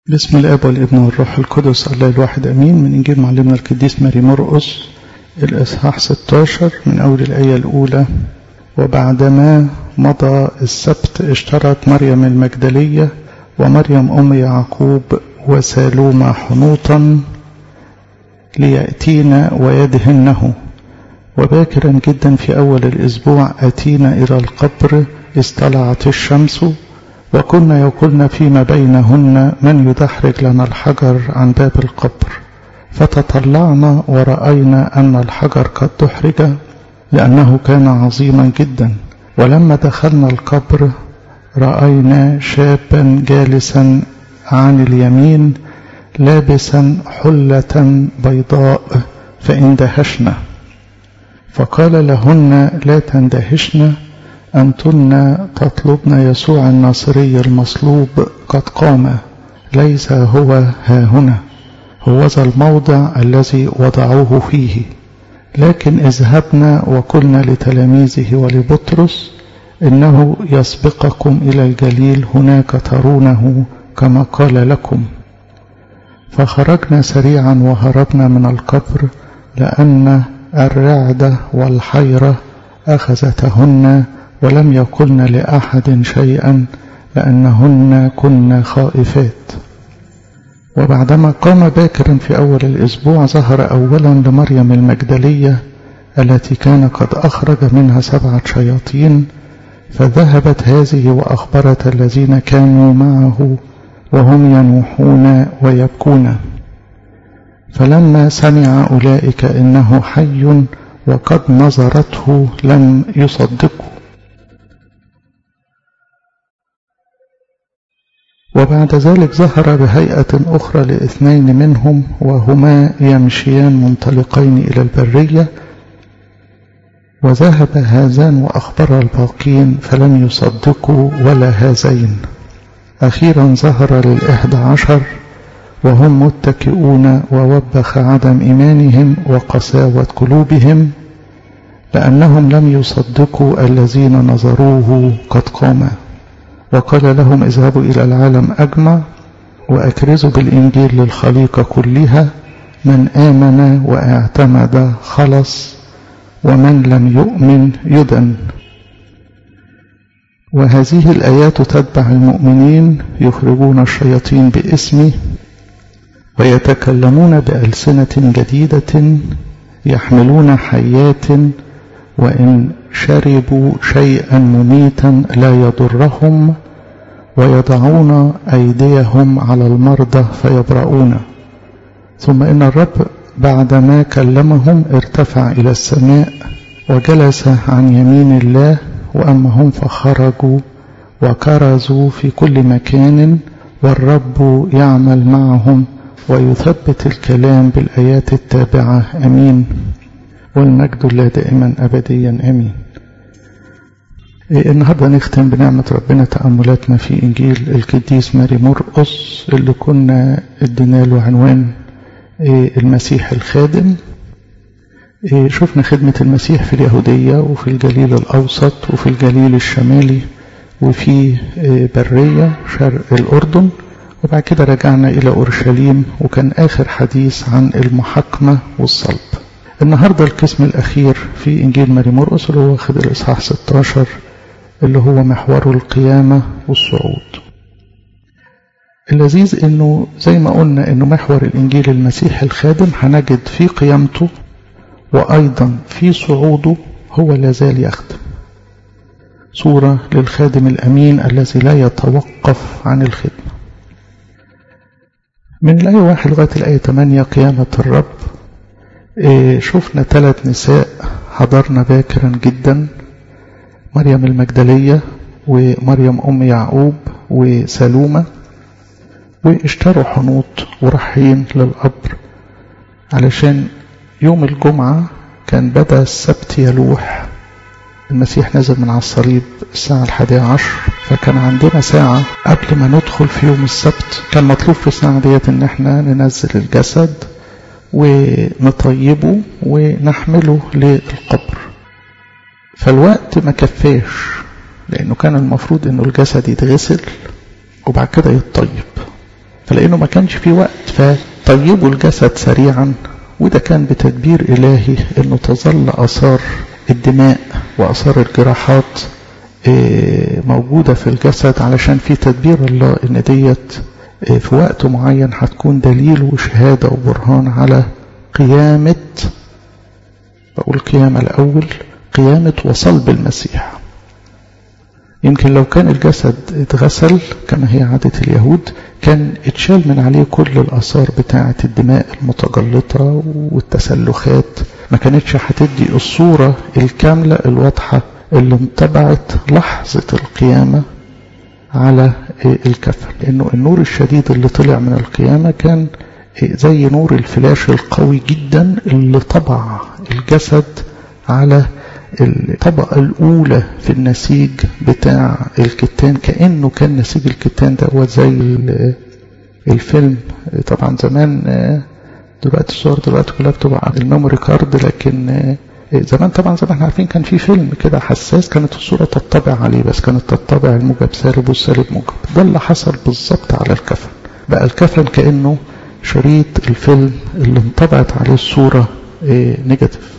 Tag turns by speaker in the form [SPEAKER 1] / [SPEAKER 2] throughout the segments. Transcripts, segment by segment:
[SPEAKER 1] بسم الاب والابن والروح القدس الله الواحد امين من انجيل معلمنا القديس ماري مرقس الاصحاح 16 من اول الايه الاولى وبعدما مضى السبت اشترت مريم المجدليه ومريم ام يعقوب وسالوما حنوطا لياتينا ويدهنه وباكرا جدا في اول الاسبوع اتينا الى القبر اصطلعت الشمس وكنا يقولن فيما بينهن من يدحرج لنا الحجر عن باب القبر فتطلعنا ورأينا أن الحجر قد دحرج لأنه كان عظيما جدا ولما دخلنا القبر رأينا شابا جالسا عن اليمين لابسا حلة بيضاء فاندهشنا فقال لهن لا تندهشن أنتن تطلبن يسوع الناصري المصلوب قد قام ليس هو ها هنا هو ذا الموضع الذي وضعوه فيه لكن اذهبنا وقلنا لتلاميذه ولبطرس إنه يسبقكم إلى الجليل هناك ترونه كما قال لكم فخرجنا سريعا وهربنا من القبر لأن الرعدة والحيرة أخذتهن ولم يقلن لأحد شيئا لأنهن كن خائفات وبعدما قام باكرا في أول الأسبوع ظهر أولا لمريم المجدلية التي كان قد أخرج منها سبعة شياطين فذهبت هذه وأخبرت الذين كانوا معه وهم ينوحون ويبكون فلما سمع أولئك إنه حي وقد نظرته لم يصدقوا وبعد ذلك ظهر بهيئة أخرى لاثنين منهم وهما يمشيان منطلقين إلى البرية وذهب هذان وأخبر الباقين فلم يصدقوا ولا هذين أخيرا ظهر للإحدى عشر وهم متكئون ووبخ عدم إيمانهم وقساوة قلوبهم لأنهم لم يصدقوا الذين نظروه قد قام وقال لهم اذهبوا إلى العالم أجمع وأكرزوا بالإنجيل للخليقة كلها من آمن واعتمد خلص ومن لم يؤمن يدن وهذه الآيات تتبع المؤمنين يخرجون الشياطين باسمي ويتكلمون بألسنة جديدة يحملون حيات وإن شربوا شيئا مميتا لا يضرهم ويضعون أيديهم على المرضى فيبرؤون ثم إن الرب بعدما كلمهم ارتفع إلى السماء وجلس عن يمين الله وأما هم فخرجوا وكرزوا في كل مكان والرب يعمل معهم ويثبت الكلام بالآيات التابعة أمين والمجد لله دائما أبديا أمين النهاردة نختم بنعمة ربنا تأملاتنا في إنجيل القديس ماري مرقس اللي كنا ادينا له عنوان المسيح الخادم شفنا خدمة المسيح في اليهودية وفي الجليل الأوسط وفي الجليل الشمالي وفي برية شرق الأردن وبعد كده رجعنا إلى أورشليم وكان آخر حديث عن المحاكمة والصلب النهاردة القسم الأخير في إنجيل ماري مرقس اللي هو واخد الإصحاح 16 اللي هو محور القيامة والصعود اللذيذ انه زي ما قلنا انه محور الانجيل المسيح الخادم هنجد في قيامته وايضا في صعوده هو لازال يخدم صورة للخادم الامين الذي لا يتوقف عن الخدمة من الآية واحد لغاية الآية 8 قيامة الرب شفنا ثلاث نساء حضرنا باكرا جدا مريم المجدلية ومريم أم يعقوب وسلومة واشتروا حنوط ورايحين للقبر علشان يوم الجمعة كان بدأ السبت يلوح المسيح نزل من على الصليب الساعة الحادية عشر فكان عندنا ساعة قبل ما ندخل في يوم السبت كان مطلوب في الساعة ديت ان احنا ننزل الجسد ونطيبه ونحمله للقبر فالوقت ما كفاش لانه كان المفروض انه الجسد يتغسل وبعد كده يتطيب فلأنه ما كانش في وقت فطيبوا الجسد سريعا وده كان بتدبير إلهي أنه تظل أثار الدماء وأثار الجراحات موجودة في الجسد علشان في تدبير الله ان ديت في وقت معين هتكون دليل وشهادة وبرهان على قيامة بقول قيامة الأول قيامة وصلب المسيح يمكن لو كان الجسد اتغسل كما هي عادة اليهود كان اتشال من عليه كل الآثار بتاعة الدماء المتجلطة والتسلخات ما كانتش هتدي الصورة الكاملة الواضحة اللي انطبعت لحظة القيامة على الكفن لأنه النور الشديد اللي طلع من القيامة كان زي نور الفلاش القوي جدا اللي طبع الجسد على الطبقة الأولى في النسيج بتاع الكتان كأنه كان نسيج الكتان ده زي الفيلم طبعا زمان دلوقتي الصور دلوقتي كلها بتبقى الميموري كارد لكن زمان طبعا زي ما احنا عارفين كان في فيلم كده حساس كانت الصورة تطبع عليه بس كانت تطبع الموجب سالب والسالب موجب ده اللي حصل بالظبط على الكفن بقى الكفن كأنه شريط الفيلم اللي انطبعت عليه الصورة نيجاتيف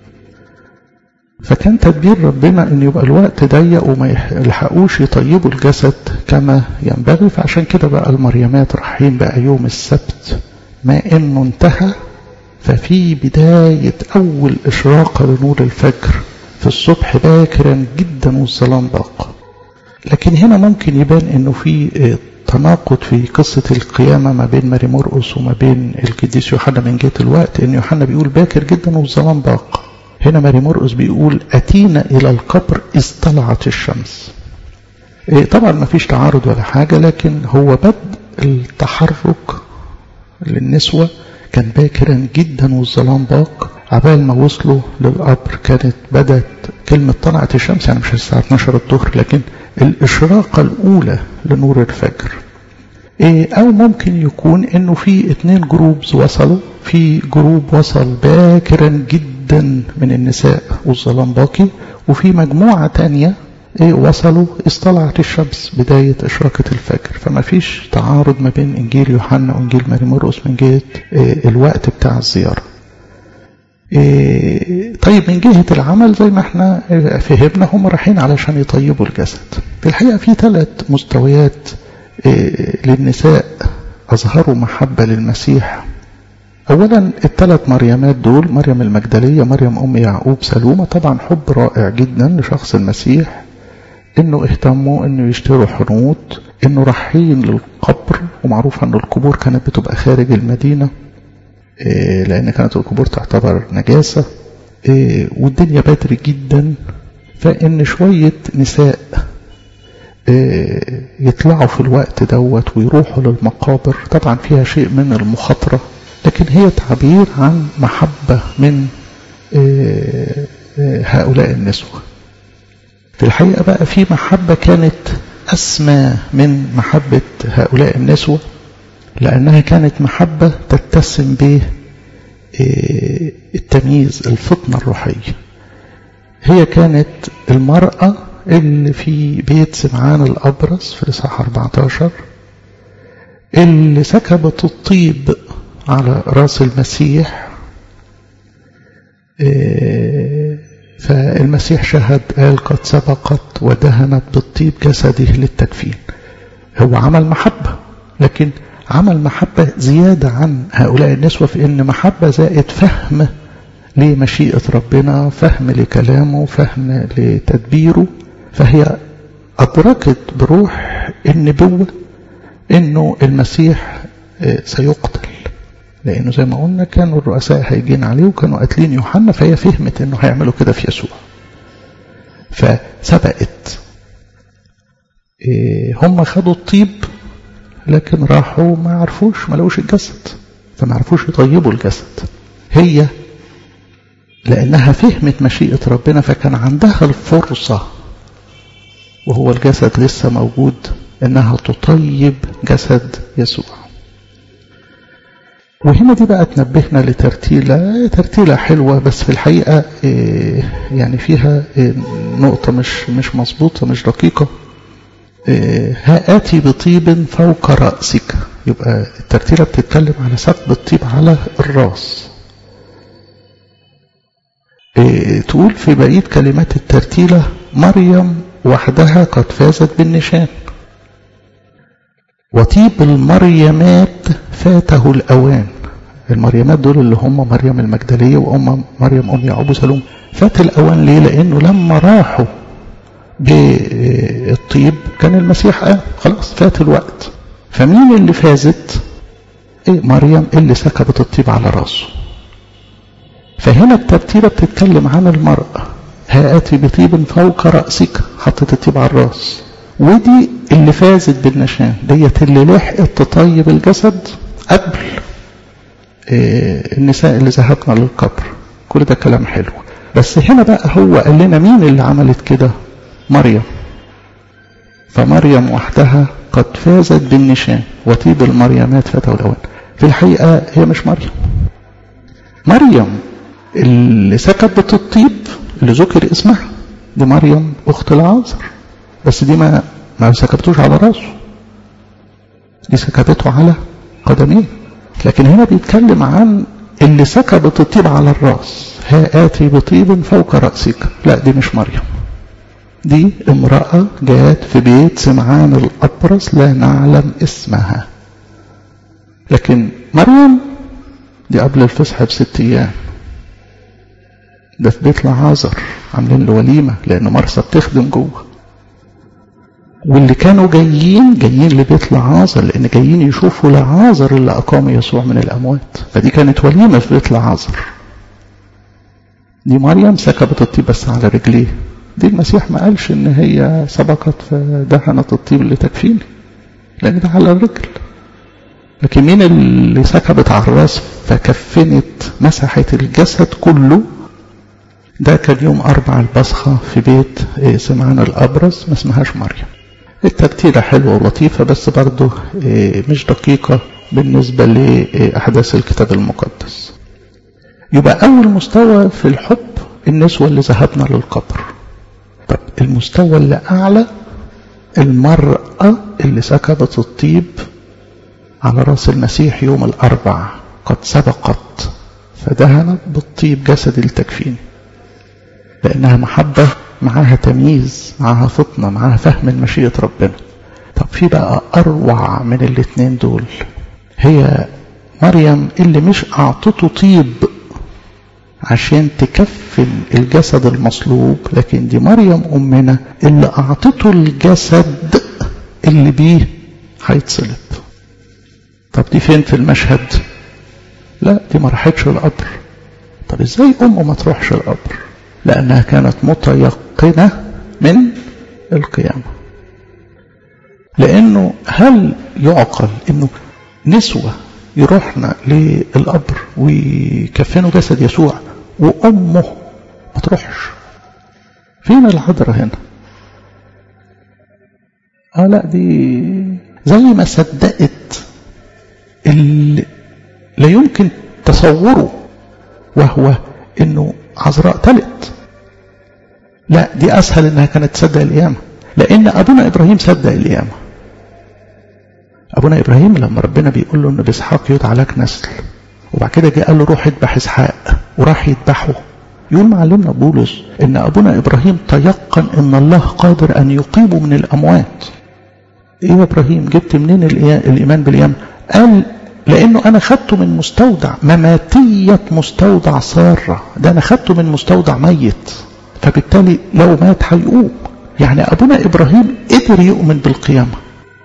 [SPEAKER 1] فكان تدبير ربنا ان يبقى الوقت ضيق وما يلحقوش يطيبوا الجسد كما ينبغي فعشان كده بقى المريمات رايحين بقى يوم السبت ما انه انتهى ففي بداية أول إشراقة لنور الفجر في الصبح باكرا جدا والظلام باق لكن هنا ممكن يبان أنه في تناقض في قصة القيامة ما بين ماري مرقس وما بين القديس يوحنا من جهة الوقت أن يوحنا بيقول باكر جدا والظلام باق هنا ماري مرقس بيقول أتينا إلى القبر إذ طلعت الشمس طبعا ما فيش تعارض ولا حاجة لكن هو بدء التحرك للنسوة كان باكرا جدا والظلام باق عبال ما وصلوا للقبر كانت بدأت كلمة طلعت الشمس يعني مش الساعة 12 الظهر لكن الإشراقة الأولى لنور الفجر إيه أو ممكن يكون إنه في اتنين جروبز وصلوا في جروب وصل باكرا جدا من النساء والظلام باقي وفي مجموعة تانية إيه وصلوا اصطلعت الشمس بداية إشراقة الفجر فما فيش تعارض ما بين إنجيل يوحنا وإنجيل ماري مرقس من جهة إيه الوقت بتاع الزيارة إيه طيب من جهة العمل زي ما احنا فهمنا هم رايحين علشان يطيبوا الجسد في الحقيقة في ثلاث مستويات للنساء أظهروا محبة للمسيح أولا الثلاث مريمات دول مريم المجدلية مريم أم يعقوب سلومة طبعا حب رائع جدا لشخص المسيح انه اهتموا انه يشتروا حنوط انه رايحين للقبر ومعروف ان القبور كانت بتبقى خارج المدينة إيه لان كانت القبور تعتبر نجاسة إيه والدنيا بدري جدا فان شوية نساء إيه يطلعوا في الوقت دوت ويروحوا للمقابر طبعا فيها شيء من المخاطرة لكن هي تعبير عن محبة من هؤلاء النسوة في الحقيقة بقى في محبة كانت أسمى من محبة هؤلاء النسوة لأنها كانت محبة تتسم به التمييز الفطنة الروحية هي كانت المرأة اللي في بيت سمعان الأبرص في الإصحاح 14 اللي سكبت الطيب على رأس المسيح فالمسيح شهد قال قد سبقت ودهنت بالطيب جسده للتكفين هو عمل محبة لكن عمل محبة زيادة عن هؤلاء النسوة في ان محبة زائد فهم لمشيئة ربنا فهم لكلامه فهم لتدبيره فهي أدركت بروح النبوة انه المسيح سيقتل لانه زي ما قلنا كانوا الرؤساء هيجين عليه وكانوا قاتلين يوحنا فهي فهمت انه هيعملوا كده في يسوع فسبقت هم خدوا الطيب لكن راحوا ما عرفوش ما لقوش الجسد فما عرفوش يطيبوا الجسد هي لانها فهمت مشيئة ربنا فكان عندها الفرصة وهو الجسد لسه موجود انها تطيب جسد يسوع وهنا دي بقى تنبهنا لترتيلة ترتيلة حلوة بس في الحقيقة يعني فيها نقطة مش مش مظبوطة مش دقيقة هآتي بطيب فوق رأسك يبقى الترتيلة بتتكلم على سكب الطيب على الراس تقول في بقية كلمات الترتيلة مريم وحدها قد فازت بالنشان وطيب المريمات فاته الأوان المريمات دول اللي هم مريم المجدلية وأم مريم أم يعقوب سلوم فات الأوان ليه لأنه لما راحوا بالطيب كان المسيح قال خلاص فات الوقت فمين اللي فازت ايه مريم اللي سكبت الطيب على راسه فهنا الترتيبة بتتكلم عن المرأة هاتي بطيب فوق رأسك حطت الطيب على الراس ودي اللي فازت بالنشان ديت اللي لحقت تطيب الجسد قبل إيه النساء اللي ذهبنا للقبر كل ده كلام حلو بس هنا بقى هو قال لنا مين اللي عملت كده مريم فمريم وحدها قد فازت بالنشان وطيب المريمات فتى الأوان في الحقيقة هي مش مريم مريم اللي سكبت الطيب اللي ذكر اسمها دي مريم أخت العازر بس دي ما ما سكبتوش على راسه دي سكبته على قدميه لكن هنا بيتكلم عن اللي سكبت الطيب على الراس ها آتي بطيب فوق رأسك لا دي مش مريم دي امرأة جاءت في بيت سمعان الأبرص لا نعلم اسمها لكن مريم دي قبل الفصح بست أيام ده في بيت لعازر عاملين له وليمة لأن مرسى بتخدم جوه واللي كانوا جايين جايين لبيت لعازر لأن جايين يشوفوا لعازر اللي أقام يسوع من الأموات فدي كانت وليمة في بيت لعازر دي مريم سكبت الطيب بس على رجليه دي المسيح ما قالش ان هي سبقت فدهنت الطيب اللي تكفيني لان ده على الرجل لكن مين اللي سكبت على الراس فكفنت مسحت الجسد كله ده كان يوم أربع البصخة في بيت سمعان الأبرز ما اسمهاش مريم الترتيلة حلوة ولطيفة بس برضه مش دقيقة بالنسبة لأحداث الكتاب المقدس يبقى أول مستوى في الحب النسوة اللي ذهبنا للقبر طب المستوى اللي أعلى المرأة اللي سكبت الطيب على رأس المسيح يوم الأربع قد سبقت فدهنت بالطيب جسد التكفين لأنها محبة معاها تمييز معاها فطنة معاها فهم مشيئة ربنا طب في بقى أروع من الاتنين دول هي مريم اللي مش أعطته طيب عشان تكفن الجسد المصلوب لكن دي مريم أمنا اللي أعطته الجسد اللي بيه هيتصلب طب دي فين في المشهد لا دي ما راحتش القبر طب ازاي أم ما تروحش القبر لأنها كانت متيقنة من القيامة لأنه هل يعقل أنه نسوة يروحنا للقبر ويكفنوا جسد يسوع وأمه ما تروحش فين العذراء هنا اه لا دي زي ما صدقت اللي لا يمكن تصوره وهو انه عذراء تلت لا دي اسهل انها كانت تصدق القيامه لان ابونا ابراهيم صدق القيامه ابونا ابراهيم لما ربنا بيقول له ان باسحاق يدعى لك نسل وبعد كده جه قال له روح اذبح اسحاق وراح يذبحه يقول معلمنا بولس ان ابونا ابراهيم تيقن ان الله قادر ان يقيمه من الاموات ايه يا ابراهيم جبت منين الايمان بالقيامه قال لانه انا خدته من مستودع مماتيه مستودع ساره ده انا خدته من مستودع ميت فبالتالي لو مات هيقوم يعني ابونا ابراهيم قدر يؤمن بالقيامه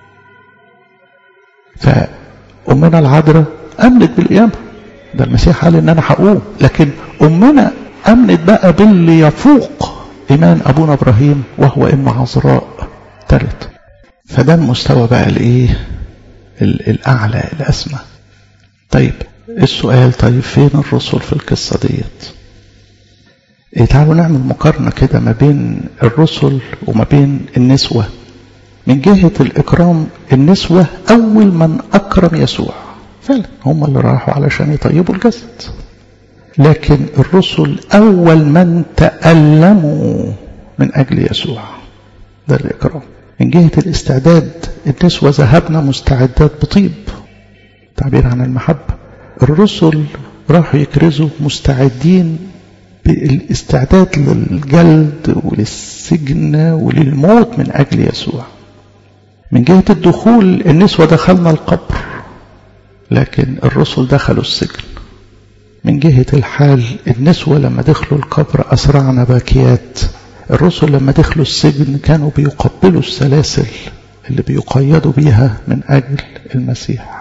[SPEAKER 1] فامنا العذراء امنت بالقيامه ده المسيح قال ان انا هقوم لكن امنا امنت بقى باللي يفوق ايمان ابونا ابراهيم وهو ام عذراء تلت فده المستوى بقى الايه الاعلى الاسمى طيب السؤال طيب فين الرسل في القصه ديت إيه تعالوا نعمل مقارنه كده ما بين الرسل وما بين النسوه من جهه الاكرام النسوه اول من اكرم يسوع فعلا هم اللي راحوا علشان يطيبوا الجسد لكن الرسل أول من تألموا من أجل يسوع ده الإكرام من جهة الاستعداد النسوة ذهبنا مستعدات بطيب تعبير عن المحبة الرسل راحوا يكرزوا مستعدين بالاستعداد للجلد وللسجن وللموت من أجل يسوع من جهة الدخول النسوة دخلنا القبر لكن الرسل دخلوا السجن من جهة الحال النسوة لما دخلوا القبر أسرعنا باكيات الرسل لما دخلوا السجن كانوا بيقبلوا السلاسل اللي بيقيدوا بيها من أجل المسيح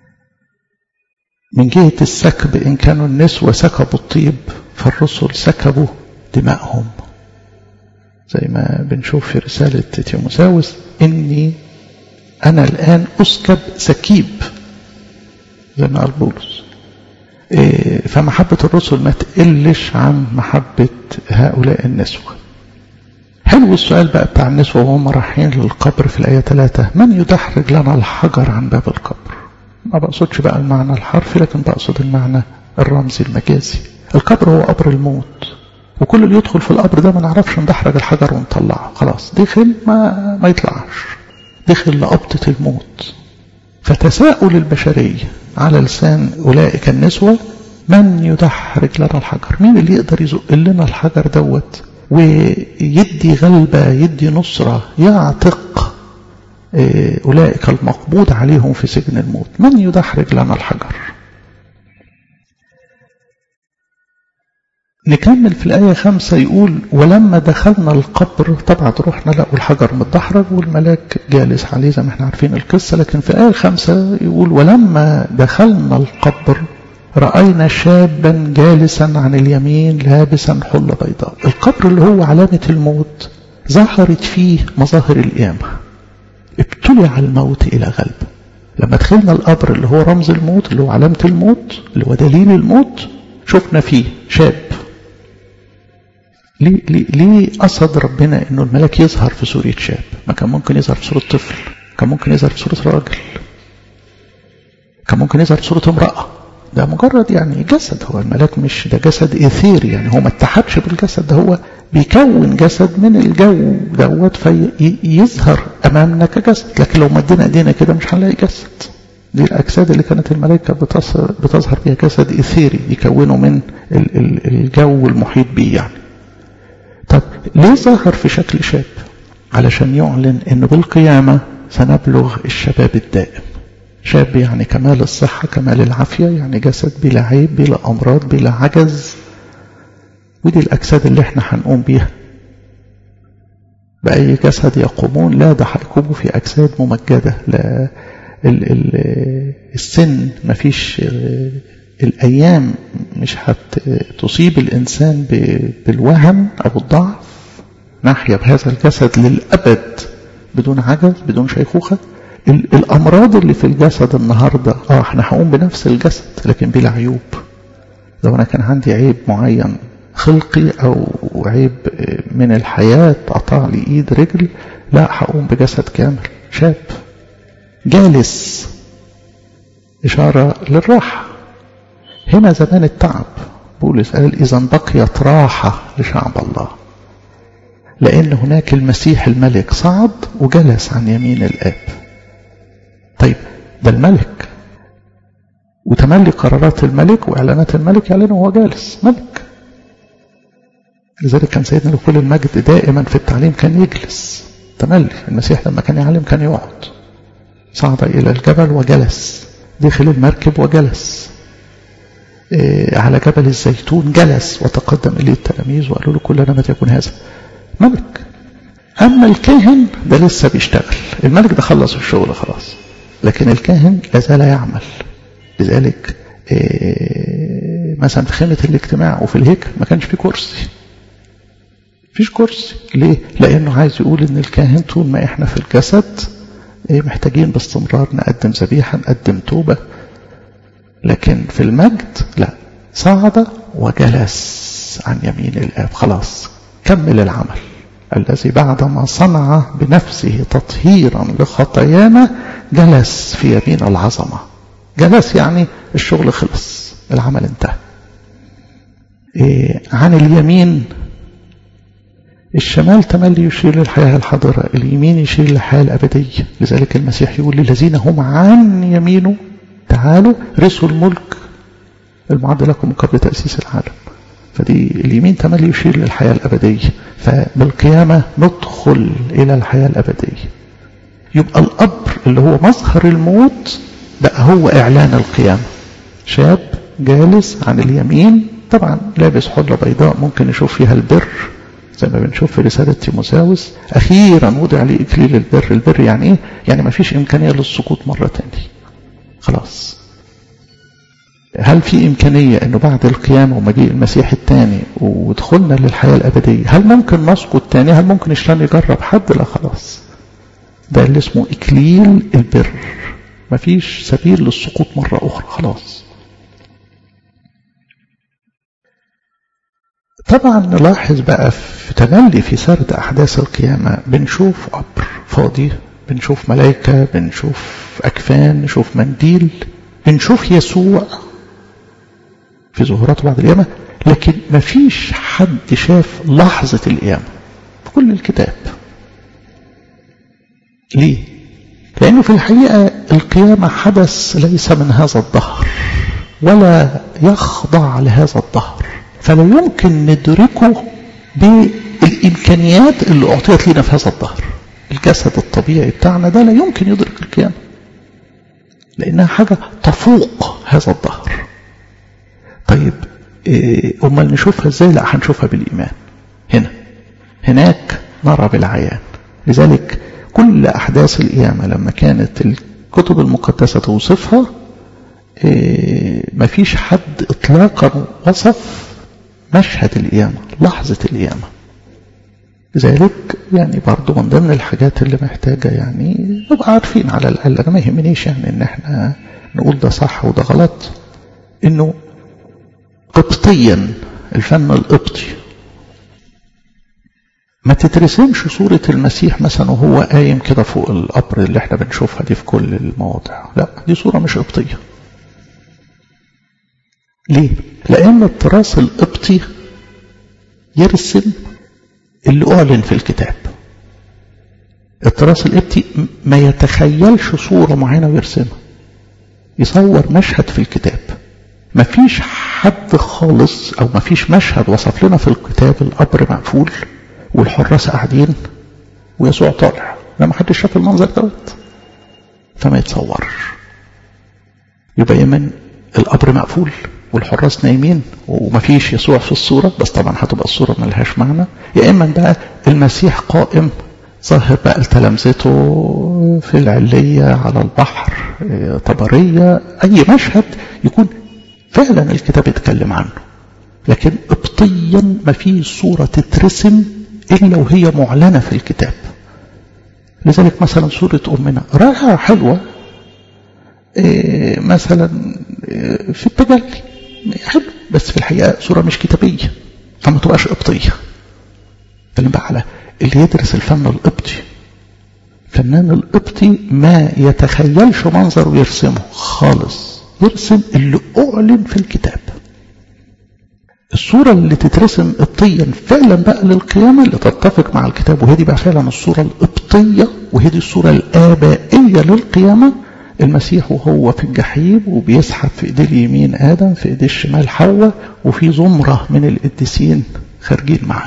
[SPEAKER 1] من جهة السكب إن كانوا النسوة سكبوا الطيب فالرسل سكبوا دماءهم زي ما بنشوف في رسالة تيموساوس إني أنا الآن أسكب سكيب زي ما قال بولس فمحبة الرسل ما تقلش عن محبة هؤلاء النسوة حلو السؤال بقى بتاع النسوة وهم رايحين للقبر في الآية 3 من يدحرج لنا الحجر عن باب القبر ما بقصدش بقى المعنى الحرفي لكن بقصد المعنى الرمزي المجازي القبر هو قبر الموت وكل اللي يدخل في القبر ده ما نعرفش ندحرج الحجر ونطلعه خلاص دخل ما ما يطلعش دخل لقبضة الموت فتساؤل البشرية على لسان أولئك النسوة من يدحرج لنا الحجر مين اللي يقدر يزق لنا الحجر دوت ويدي غلبة يدي نصرة يعتق أولئك المقبوض عليهم في سجن الموت من يدحرج لنا الحجر نكمل في الآية خمسة يقول ولما دخلنا القبر طبعا رحنا لقوا الحجر متدحرج والملاك جالس عليه زي ما احنا عارفين القصة لكن في الآية الخامسة يقول ولما دخلنا القبر رأينا شابا جالسا عن اليمين لابسا حلة بيضاء القبر اللي هو علامة الموت ظهرت فيه مظاهر القيامة ابتلع الموت إلى غلبه لما دخلنا القبر اللي هو رمز الموت اللي هو علامة الموت اللي هو دليل الموت شفنا فيه شاب ليه, ليه, ليه قصد ربنا انه الملاك يظهر في صورة شاب ما كان ممكن يظهر في صورة طفل كان ممكن يظهر في صورة راجل كان ممكن يظهر في صورة امرأة ده مجرد يعني جسد هو الملاك مش ده جسد ايثيري يعني هو ما اتحدش بالجسد ده هو بيكون جسد من الجو دوت فيظهر امامنا كجسد لكن لو مدينا ايدينا كده مش هنلاقي جسد دي الاجساد اللي كانت الملائكه بتظهر بيها جسد ايثيري يكونه من الجو المحيط بيه يعني طب ليه ظهر في شكل شاب علشان يعلن ان بالقيامه سنبلغ الشباب الدائم شاب يعني كمال الصحة كمال العافية يعني جسد بلا عيب بلا أمراض بلا عجز ودي الأجساد اللي احنا هنقوم بيها بأي جسد يقومون لا ده هيقوموا في أجساد ممجدة لا ال ال السن مفيش الأيام مش هتصيب الإنسان بالوهن أو الضعف نحيا بهذا الجسد للأبد بدون عجز بدون شيخوخة الأمراض اللي في الجسد النهاردة اه احنا هقوم بنفس الجسد لكن بلا عيوب لو أنا كان عندي عيب معين خلقي أو عيب من الحياة قطع لي إيد رجل لا هقوم بجسد كامل شاب جالس إشارة للراحة هنا زمان التعب بولس قال إذا بقيت راحة لشعب الله لأن هناك المسيح الملك صعد وجلس عن يمين الآب طيب ده الملك وتملي قرارات الملك وإعلانات الملك يعلنه وهو جالس ملك لذلك كان سيدنا لكل المجد دائما في التعليم كان يجلس تملي المسيح لما كان يعلم كان يقعد صعد إلى الجبل وجلس دخل المركب وجلس إيه على جبل الزيتون جلس وتقدم إليه التلاميذ وقالوا له كلنا متى يكون هذا ملك أما الكاهن ده لسه بيشتغل الملك ده خلص الشغل خلاص لكن الكاهن لازال يعمل لذلك إيه مثلا في خيمة الاجتماع وفي الهيكل ما كانش في كرسي فيش كرسي ليه لأنه عايز يقول إن الكاهن طول ما إحنا في الجسد إيه محتاجين باستمرار نقدم ذبيحة نقدم توبة لكن في المجد لا صعد وجلس عن يمين الآب خلاص كمل العمل الذي بعدما صنع بنفسه تطهيرا لخطايانا جلس في يمين العظمة جلس يعني الشغل خلص العمل انتهى إيه عن اليمين الشمال تملي يشير للحياة الحاضرة اليمين يشير للحياة الأبدية لذلك المسيح يقول للذين هم عن يمينه تعالوا رثوا الملك المعد لكم قبل تأسيس العالم فدي اليمين تملي يشير للحياة الأبدية فبالقيامة ندخل إلى الحياة الأبدية يبقى القبر اللي هو مظهر الموت بقى هو إعلان القيامة شاب جالس عن اليمين طبعا لابس حلة بيضاء ممكن نشوف فيها البر زي ما بنشوف في رسالة تيموساوس أخيرا وضع لي إكليل البر البر يعني إيه؟ يعني ما فيش إمكانية للسقوط مرة تانية خلاص هل في إمكانية أنه بعد القيامة ومجيء المسيح الثاني ودخلنا للحياة الأبدية هل ممكن نسقط تاني هل ممكن الشيطان يجرب حد لا خلاص ده اللي اسمه إكليل البر مفيش سبيل للسقوط مرة أخرى خلاص طبعا نلاحظ بقى في تملي في سرد أحداث القيامة بنشوف قبر فاضي بنشوف ملائكة بنشوف أكفان نشوف منديل بنشوف يسوع في ظهورات بعد القيامة لكن مفيش حد شاف لحظة القيامة في كل الكتاب ليه؟ لأنه في الحقيقة القيامة حدث ليس من هذا الظهر ولا يخضع لهذا الظهر فلا يمكن ندركه بالإمكانيات اللي أعطيت لنا في هذا الظهر الجسد الطبيعي بتاعنا ده لا يمكن يدرك القيامة لأنها حاجة تفوق هذا الظهر طيب إيه أمال نشوفها ازاي لا هنشوفها بالإيمان هنا هناك نرى بالعيان لذلك كل أحداث القيامة لما كانت الكتب المقدسة توصفها إيه مفيش حد إطلاقا وصف مشهد القيامة لحظة القيامة لذلك يعني برضو من ضمن الحاجات اللي محتاجة يعني نبقى عارفين على الأقل أنا ما يهمنيش يعني إن إحنا نقول ده صح وده غلط إنه قبطيا الفن القبطي ما تترسمش صورة المسيح مثلا وهو قايم كده فوق القبر اللي احنا بنشوفها دي في كل المواضع لا دي صورة مش قبطية ليه؟ لأن التراث القبطي يرسم اللي أعلن في الكتاب التراث القبطي ما يتخيلش صورة معينة ويرسمها يصور مشهد في الكتاب ما فيش حد خالص أو ما فيش مشهد وصف لنا في الكتاب القبر مقفول والحراس قاعدين ويسوع طالع لا ما حدش شاف المنظر دوت فما يتصورش يبقى يمن القبر مقفول والحراس نايمين ومفيش يسوع في الصورة بس طبعا هتبقى الصورة ملهاش معنى يا إما بقى المسيح قائم ظاهر بقى لتلامذته في العلية على البحر طبرية أي مشهد يكون فعلا الكتاب يتكلم عنه لكن قبطيا ما فيش صورة تترسم إلا وهي معلنة في الكتاب لذلك مثلا سورة أمنا رائعة حلوة إيه مثلا إيه في التجلي حلو بس في الحقيقة صورة مش كتابية فما تبقاش قبطية اتكلم بقى على اللي يدرس الفن القبطي الفنان القبطي ما يتخيلش منظر ويرسمه خالص يرسم اللي أعلن في الكتاب الصورة اللي تترسم قبطيا فعلا بقى للقيامة اللي تتفق مع الكتاب وهي دي بقى فعلا الصورة القبطية وهي دي الصورة الآبائية للقيامة المسيح وهو في الجحيم وبيسحب في ايديه اليمين آدم في ايديه الشمال حواء وفي زمرة من القديسين خارجين معاه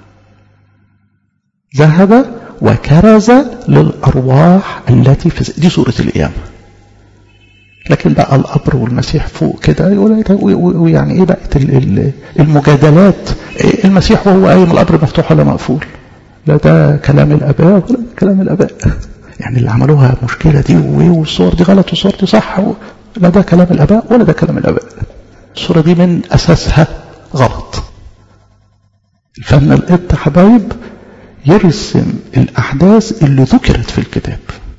[SPEAKER 1] ذهب وكرز للأرواح التي في دي صورة القيامة لكن بقى القبر والمسيح فوق كده ويعني ايه بقت المجادلات المسيح وهو قايم القبر مفتوح ولا مقفول لا ده كلام الاباء ولا ده كلام الاباء يعني اللي عملوها مشكله دي والصور دي غلط والصور دي صح لا ده كلام الاباء ولا ده كلام الاباء الصوره دي من اساسها غلط الفن القبط حبايب يرسم الاحداث اللي ذكرت في الكتاب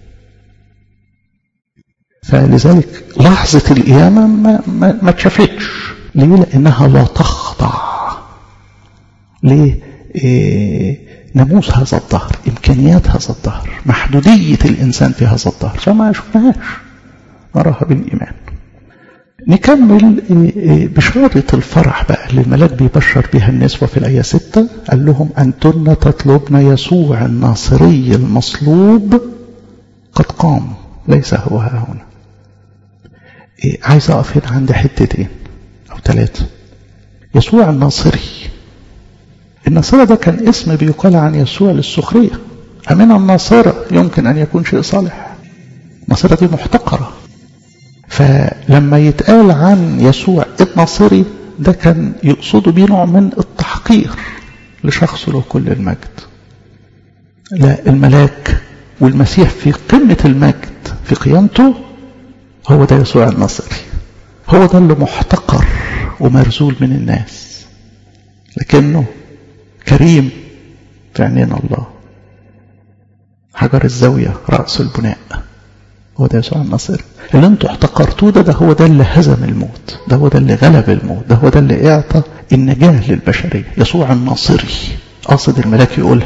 [SPEAKER 1] فلذلك لحظة القيامة ما, ما, ما تشافتش ليه لأنها لا تخضع ليه إيه ناموس هذا الظهر إمكانيات هذا الظهر محدودية الإنسان في هذا الظهر فما شفناهاش نراها بالإيمان نكمل بشارة الفرح بقى اللي الملاك بيبشر بها النسوة في الآية 6 قال لهم أنتن تطلبن يسوع الناصري المصلوب قد قام ليس هو ها هنا عايز أقف هنا عند حتتين أو ثلاثة يسوع الناصري الناصرة ده كان اسم بيقال عن يسوع للسخرية أمين الناصرة يمكن أن يكون شيء صالح الناصرة دي محتقرة فلما يتقال عن يسوع الناصري ده كان يقصد بيه نوع من التحقير لشخص له كل المجد لا الملاك والمسيح في قمة المجد في قيامته هو ده يسوع الناصري هو ده اللي محتقر ومرزول من الناس لكنه كريم في عينين الله حجر الزاوية رأس البناء هو ده يسوع الناصري اللي انتوا احتقرتوه ده ده هو ده اللي هزم الموت ده هو ده اللي غلب الموت ده هو ده اللي اعطى النجاة للبشرية يسوع الناصري قاصد الملاك يقولها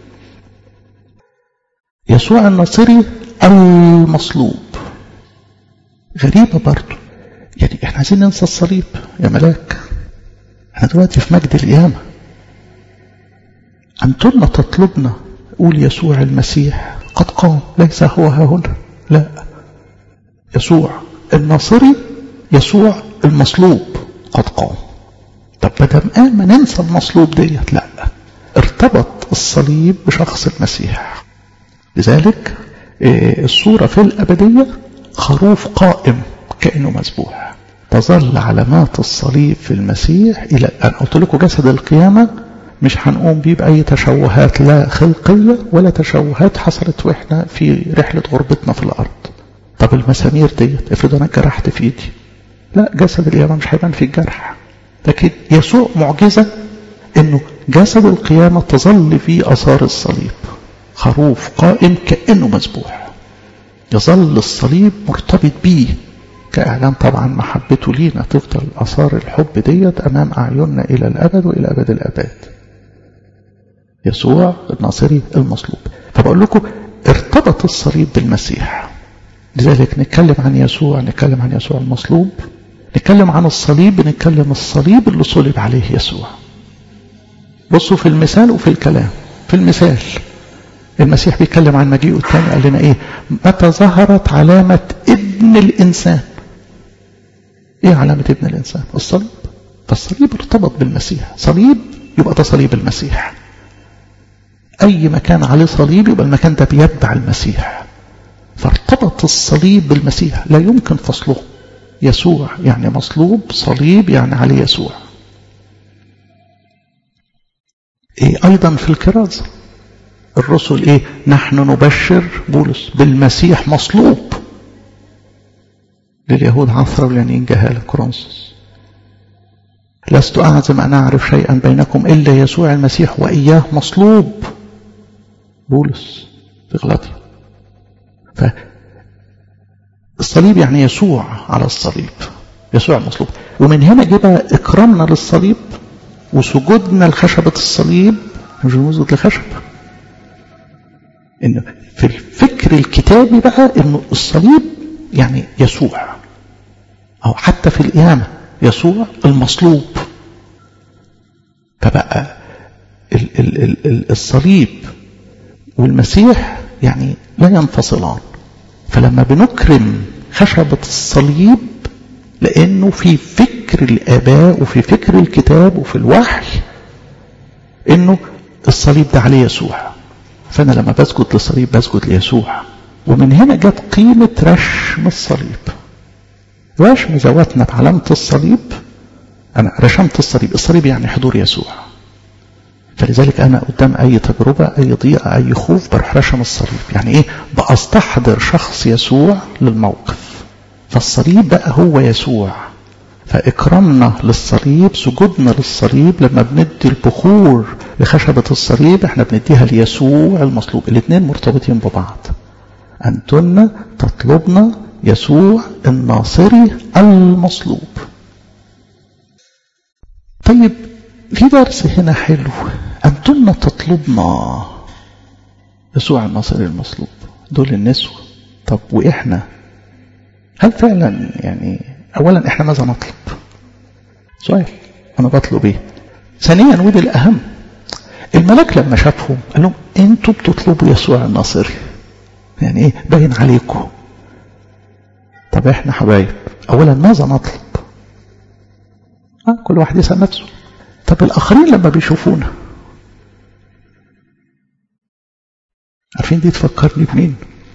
[SPEAKER 1] يسوع الناصري المصلوب غريبة برضه يعني احنا عايزين ننسى الصليب يا ملاك احنا دلوقتي في مجد القيامة أنتن تطلبنا قول يسوع المسيح قد قام ليس هو ها هنا لا يسوع الناصري يسوع المصلوب قد قام طب بدل قال ما ننسى المصلوب ديت لا ارتبط الصليب بشخص المسيح لذلك الصورة في الأبدية خروف قائم كأنه مذبوح تظل علامات الصليب في المسيح إلى الآن قلت لكم جسد القيامة مش هنقوم بيه بأي تشوهات لا خلقية ولا تشوهات حصلت وإحنا في رحلة غربتنا في الأرض طب المسامير ديت افرض أنا جرحت في إيدي لا جسد القيامة مش هيبان في الجرح لكن يسوع معجزة إنه جسد القيامة تظل فيه آثار الصليب خروف قائم كأنه مذبوح يظل الصليب مرتبط بيه كإعلان طبعا محبته لينا تفضل أثار الحب ديت أمام أعيننا إلى الأبد وإلى أبد الأبد يسوع الناصري المصلوب فبقول لكم ارتبط الصليب بالمسيح لذلك نتكلم عن يسوع نتكلم عن يسوع المصلوب نتكلم عن الصليب نتكلم الصليب اللي صلب عليه يسوع بصوا في المثال وفي الكلام في المثال المسيح بيتكلم عن مجيئه الثاني قال لنا ايه متى ظهرت علامة ابن الانسان ايه علامة ابن الانسان الصليب فالصليب ارتبط بالمسيح صليب يبقى ده صليب المسيح اي مكان عليه صليب يبقى المكان ده بيتبع المسيح فارتبط الصليب بالمسيح لا يمكن فصله يسوع يعني مصلوب صليب يعني عليه يسوع ايه ايضا في الكرازه الرسل ايه نحن نبشر بولس بالمسيح مصلوب لليهود عثرة واليانين جهالة كورنثوس لست أعزم أن أعرف شيئا بينكم إلا يسوع المسيح وإياه مصلوب بولس في غلاطيا فالصليب يعني يسوع على الصليب يسوع المصلوب ومن هنا جه بقى إكرامنا للصليب وسجودنا لخشبة الصليب مش بنسجد لخشب إنه في الفكر الكتابي بقى إنه الصليب يعني يسوع أو حتى في القيامة يسوع المصلوب فبقى ال ال ال ال الصليب والمسيح يعني لا ينفصلان فلما بنكرم خشبة الصليب لأنه في فكر الآباء وفي فكر الكتاب وفي الوحي إنه الصليب ده عليه يسوع فأنا لما بسجد للصليب بسجد ليسوع ومن هنا جت قيمة رشم الصليب رشم ذواتنا بعلامة الصليب أنا رشمت الصليب الصليب يعني حضور يسوع فلذلك أنا قدام أي تجربة أي ضيقة أي خوف بروح رشم الصليب يعني إيه بأستحضر شخص يسوع للموقف فالصليب بقى هو يسوع فإكرامنا للصليب سجودنا للصليب لما بندي البخور لخشبة الصليب احنا بنديها ليسوع المصلوب الاثنين مرتبطين ببعض أنتن تطلبنا يسوع الناصري المصلوب طيب في درس هنا حلو أنتن تطلبنا يسوع الناصري المصلوب دول النسوة طب وإحنا هل فعلا يعني أولا إحنا ماذا نطلب سؤال أنا بطلب إيه ثانيا ودي الأهم الملاك لما شافهم قال لهم أنتوا بتطلبوا يسوع الناصري يعني إيه باين عليكم طب إحنا حبايب أولا ماذا نطلب آه كل واحد يسأل نفسه طب الآخرين لما بيشوفونا عارفين دي تفكرني بمين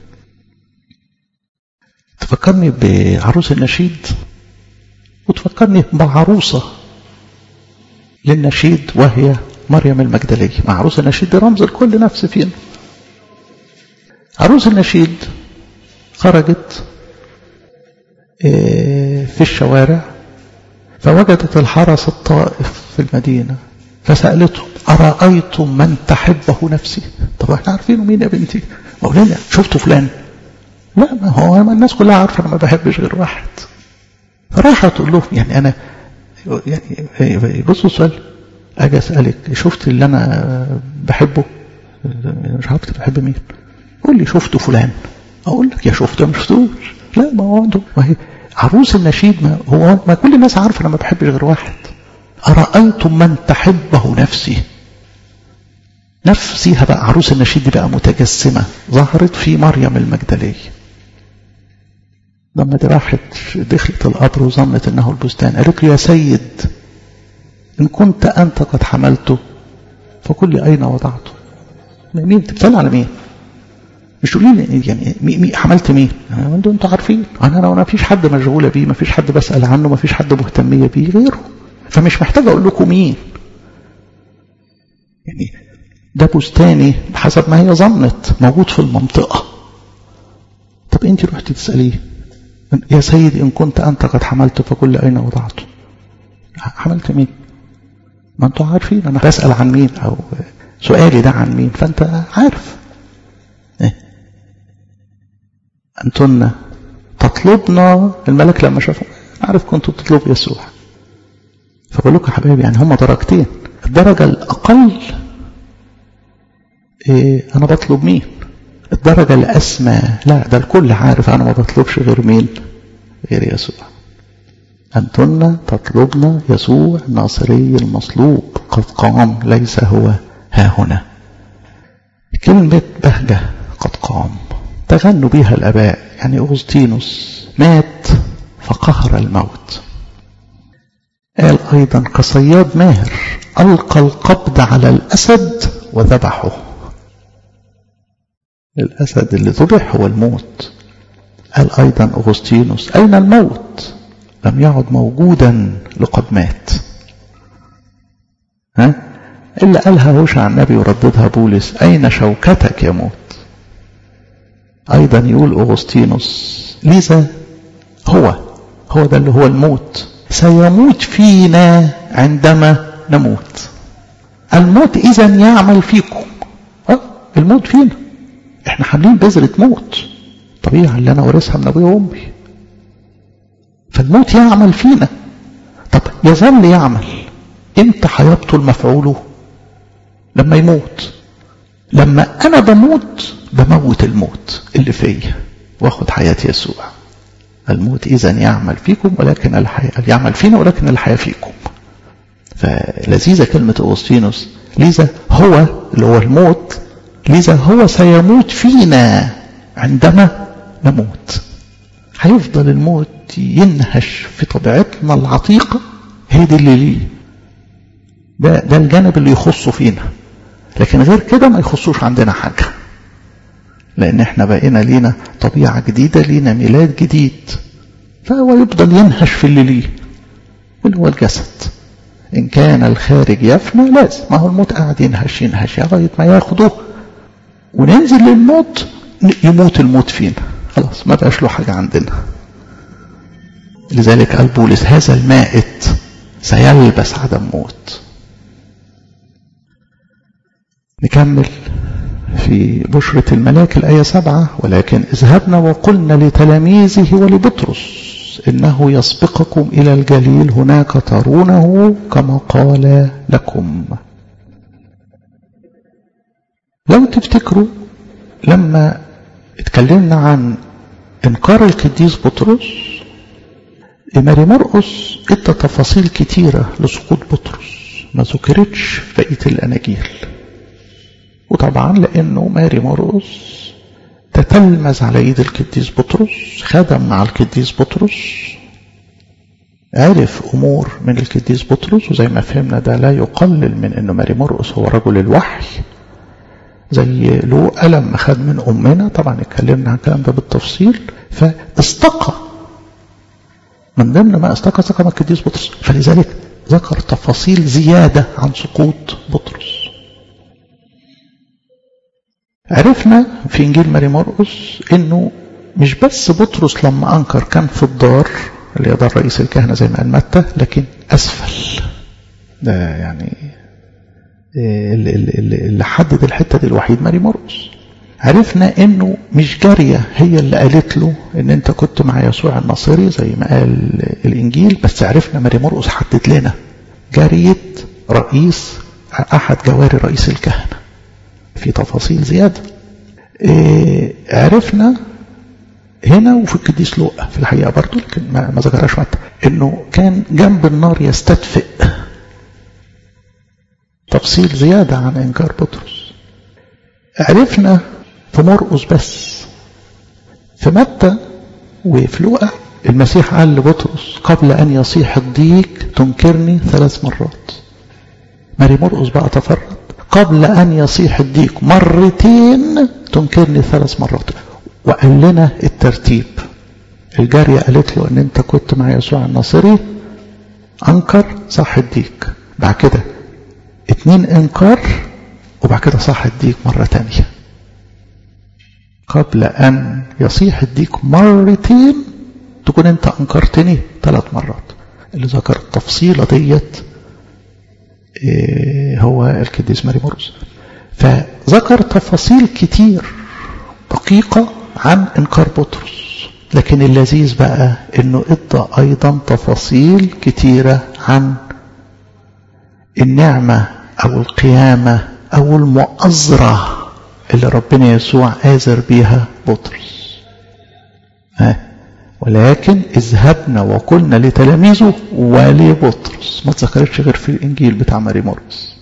[SPEAKER 1] تفكرني بعروس النشيد وتفكرني بعروسة للنشيد وهي مريم المجدلية مع عروس النشيد دي رمز لكل نفس فينا عروس النشيد خرجت في الشوارع فوجدت الحرس الطائف في المدينة فسألتهم أرأيتم من تحبه نفسي طب احنا عارفينه مين يا بنتي مولانا شفتوا فلان لا ما هو ما الناس كلها عارفة أنا ما بحبش غير واحد فراحت تقول له يعني أنا يعني بصوا السؤال أجي أسألك شفت اللي أنا بحبه مش عارف بحب مين قول لي شفته فلان أقول لك يا شفته ما شفتوش لا ما هو عنده ما هي عروس النشيد ما هو ما كل الناس عارفة أنا ما بحبش غير واحد أرأيتم من تحبه نفسي نفسها بقى عروس النشيد دي بقى متجسمة ظهرت في مريم المجدلية لما دي راحت دخلت القبر وظنت انه البستان قالت له يا سيد ان كنت انت قد حملته فقل لي اين وضعته مين بتتكلم على مين مش تقولي لي يعني مي مي حملت مين انتوا انتوا عارفين انا انا ما فيش حد مشغوله بيه ما فيش حد بسال عنه ما فيش حد مهتميه بيه غيره فمش محتاج اقول لكم مين يعني ده بستاني بحسب ما هي ظنت موجود في المنطقه طب انت رحتي تساليه يا سيدي ان كنت انت قد حملت فقل اين وضعته حملت مين ما انتوا عارفين انا بسال عن مين او سؤالي ده عن مين فانت عارف إيه؟ أنتن تطلبنا الملك لما شافوا عارف كنتوا بتطلبوا يسوع فبقول لكم يا حبايبي يعني هم درجتين الدرجة الأقل إيه أنا بطلب مين الدرجة الأسمى لا ده الكل عارف أنا ما بطلبش غير مين غير يسوع أنتن تطلبنا يسوع الناصري المصلوب قد قام ليس هو ها هنا كلمة بهجة قد قام تغنوا بها الآباء يعني أغسطينوس مات فقهر الموت قال أيضا كصياد ماهر ألقى القبض على الأسد وذبحه الأسد اللي ذبح هو الموت قال أيضا أغسطينوس أين الموت لم يعد موجودا لقد مات ها إلا قالها هوشع النبي ورددها بولس أين شوكتك يا موت أيضا يقول أغسطينوس لذا هو هو ده اللي هو الموت سيموت فينا عندما نموت الموت إذا يعمل فيكم أه الموت فينا احنا حاملين بذرة موت طبيعة اللي أنا ورثها من أبويا وأمي فالموت يعمل فينا طب يظل يعمل امتى هيبطل مفعوله لما يموت لما أنا بموت بموت الموت اللي فيا واخد حياة يسوع الموت إذا يعمل فيكم ولكن الحياة يعمل فينا ولكن الحياة فيكم فلذيذة كلمة أغسطينوس لذا هو اللي هو الموت لذا هو سيموت فينا عندما نموت هيفضل الموت ينهش في طبيعتنا العتيقة هي دي اللي ليه ده, ده الجانب اللي يخصه فينا لكن غير كده ما يخصوش عندنا حاجة لأن احنا بقينا لينا طبيعة جديدة لينا ميلاد جديد فهو يفضل ينهش في اللي ليه اللي هو الجسد إن كان الخارج يفنى لازم ما هو الموت قاعد ينهش ينهش لغاية ما ياخده وننزل للموت يموت الموت فينا خلاص ما بقاش له حاجة عندنا لذلك قال بولس هذا المائت سيلبس عدم موت نكمل في بشرة الملاك الآية سبعة ولكن اذهبنا وقلنا لتلاميذه ولبطرس إنه يسبقكم إلى الجليل هناك ترونه كما قال لكم لو تفتكروا لما اتكلمنا عن انكار القديس بطرس ماري مرقس ادى تفاصيل كتيرة لسقوط بطرس ما ذكرتش بقية الأناجيل وطبعا لأنه ماري مرقس تتلمذ على ايد القديس بطرس خدم مع القديس بطرس عرف امور من القديس بطرس وزي ما فهمنا ده لا يقلل من انه ماري مرقس هو رجل الوحي زي لوقا لما خد من امنا طبعا اتكلمنا عن الكلام ده بالتفصيل فاستقى من ضمن ما استقى استقى القديس بطرس فلذلك ذكر تفاصيل زياده عن سقوط بطرس عرفنا في انجيل ماري مرقس انه مش بس بطرس لما انكر كان في الدار اللي هي دار رئيس الكهنه زي ما قال متى لكن اسفل ده يعني اللي حدد الحته دي الوحيد ماري مرقس عرفنا انه مش جاريه هي اللي قالت له ان انت كنت مع يسوع الناصري زي ما قال الانجيل بس عرفنا ماري مرقس حدد لنا جاريه رئيس احد جواري رئيس الكهنه في تفاصيل زيادة إيه عرفنا هنا وفي القديس لوقا في الحقيقة برضو لكن ما, ما ذكرهاش متى انه كان جنب النار يستدفئ تفصيل زيادة عن انكار بطرس عرفنا في مرقس بس في متى وفي لوقا المسيح قال لبطرس قبل ان يصيح الضيق تنكرني ثلاث مرات ماري مرقس بقى تفرد قبل أن يصيح الديك مرتين تنكرني ثلاث مرات وقال لنا الترتيب الجارية قالت له ان انت كنت مع يسوع الناصري انكر صح الديك بعد كده اتنين انكار وبعد كده صح الديك مرة تانية قبل ان يصيح الديك مرتين تكون انت انكرتني ثلاث مرات اللي ذكر التفصيلة ديت هو القديس ماري مرقس فذكر تفاصيل كتير دقيقة عن إنكار بطرس لكن اللذيذ بقى إنه إدى أيضا تفاصيل كتيرة عن النعمة أو القيامة أو المؤازرة اللي ربنا يسوع آزر بيها بطرس ها ولكن اذهبنا وقلنا لتلاميذه ولبطرس ما تذكرتش غير في الانجيل بتاع ماري مرقس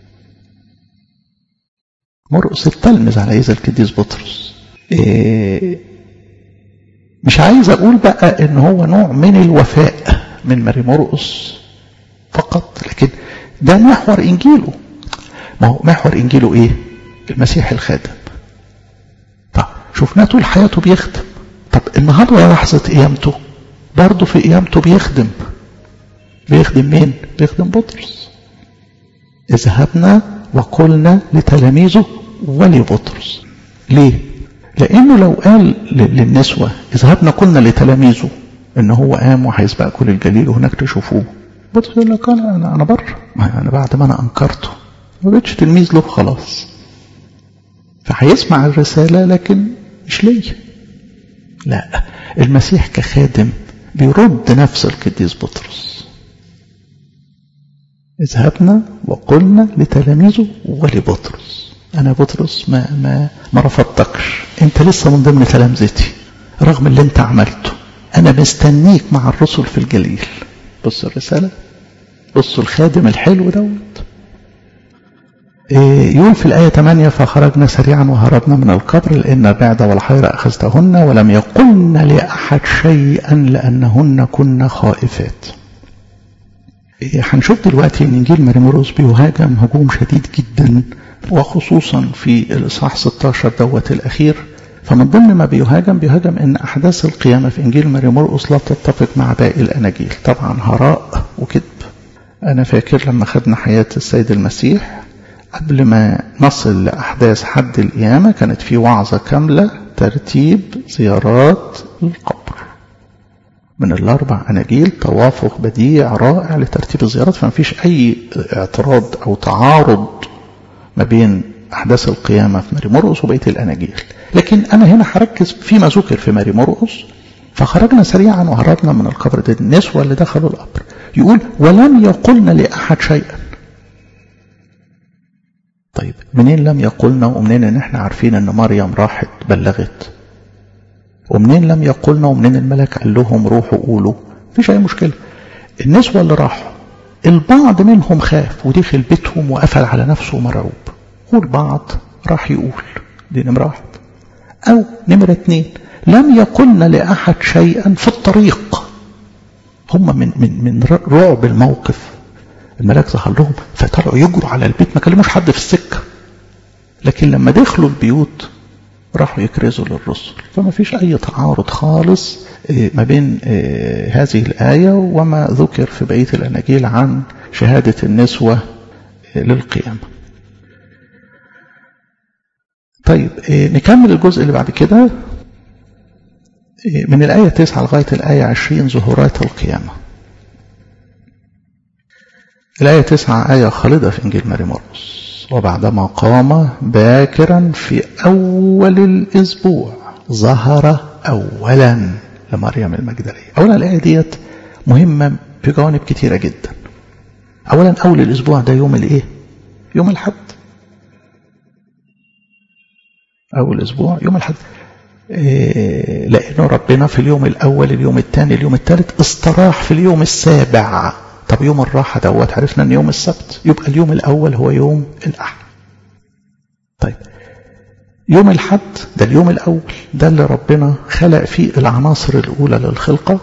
[SPEAKER 1] مرقس التلمذ على ايذا القديس بطرس إيه مش عايز اقول بقى ان هو نوع من الوفاء من ماري مرقس فقط لكن ده محور انجيله ما هو محور انجيله ايه المسيح الخادم طب شفناه طول حياته بيخدم طب النهارده لحظة قيامته برضه في قيامته بيخدم بيخدم مين؟ بيخدم بطرس اذهبنا وقلنا لتلاميذه ولبطرس ليه؟ لأنه لو قال للنسوة اذهبنا قلنا لتلاميذه إن هو قام وهيسبقكم للجليل وهناك تشوفوه بطرس يقول لك أنا أنا, أنا بره أنا بعد ما أنا أنكرته ما بقتش تلميذ له خلاص فهيسمع الرسالة لكن مش ليا لا المسيح كخادم بيرد نفس القديس بطرس اذهبنا وقلنا لتلاميذه ولبطرس انا بطرس ما ما ما رفضتكش انت لسه من ضمن تلامذتي رغم اللي انت عملته انا مستنيك مع الرسل في الجليل بص الرساله بصوا الخادم الحلو دوت يقول في الآية 8 فخرجنا سريعا وهربنا من القبر لأن الرعد والحيرة أخذتهن ولم يقلن لأحد شيئا لأنهن كن خائفات هنشوف دلوقتي ان انجيل مريموروس بيهاجم هجوم شديد جدا وخصوصا في الاصحاح 16 دوت الاخير فمن ضمن ما بيهاجم بيهاجم ان احداث القيامه في انجيل مريموروس لا تتفق مع باقي الاناجيل طبعا هراء وكذب انا فاكر لما خدنا حياه السيد المسيح قبل ما نصل لأحداث حد القيامة كانت في وعظة كاملة ترتيب زيارات القبر من الأربع أناجيل توافق بديع رائع لترتيب الزيارات فما فيش أي اعتراض أو تعارض ما بين أحداث القيامة في ماري مرقس وبقية الأناجيل لكن أنا هنا هركز فيما ذكر في ماري مرقس فخرجنا سريعا وهربنا من القبر ده النسوة اللي دخلوا القبر يقول ولم يقلن لأحد شيئا طيب منين لم يقلنا ومنين ان احنا عارفين ان مريم راحت بلغت ومنين لم يقلنا ومنين الملك قال لهم روحوا قولوا مفيش أي مشكلة النسوة اللي راحوا البعض منهم خاف ودخل بيتهم وقفل على نفسه مرعوب والبعض راح يقول دي نمرة واحد أو نمرة اتنين لم يقلن لأحد شيئا في الطريق هم من من من رعب الموقف الملاك ظهر لهم فطلعوا يجروا على البيت ما كلموش حد في السكة لكن لما دخلوا البيوت راحوا يكرزوا للرسل فما فيش أي تعارض خالص ما بين هذه الآية وما ذكر في بقية الأناجيل عن شهادة النسوة للقيامة طيب نكمل الجزء اللي بعد كده من الآية 9 لغاية الآية 20 ظهورات القيامة الآية 9 آية خالدة في إنجيل ماري مرقس وبعدما قام باكرا في أول الأسبوع ظهر أولا لمريم المجدلية أولا الآية ديت مهمة في جوانب كتيرة جدا أولا أول الأسبوع ده يوم الإيه يوم الحد أول أسبوع يوم الحد إيه لأنه ربنا في اليوم الأول اليوم الثاني اليوم الثالث استراح في اليوم السابع طب يوم الراحة دوت عرفنا أن يوم السبت يبقى اليوم الأول هو يوم الأحد طيب يوم الحد ده اليوم الأول ده اللي ربنا خلق فيه العناصر الأولى للخلقة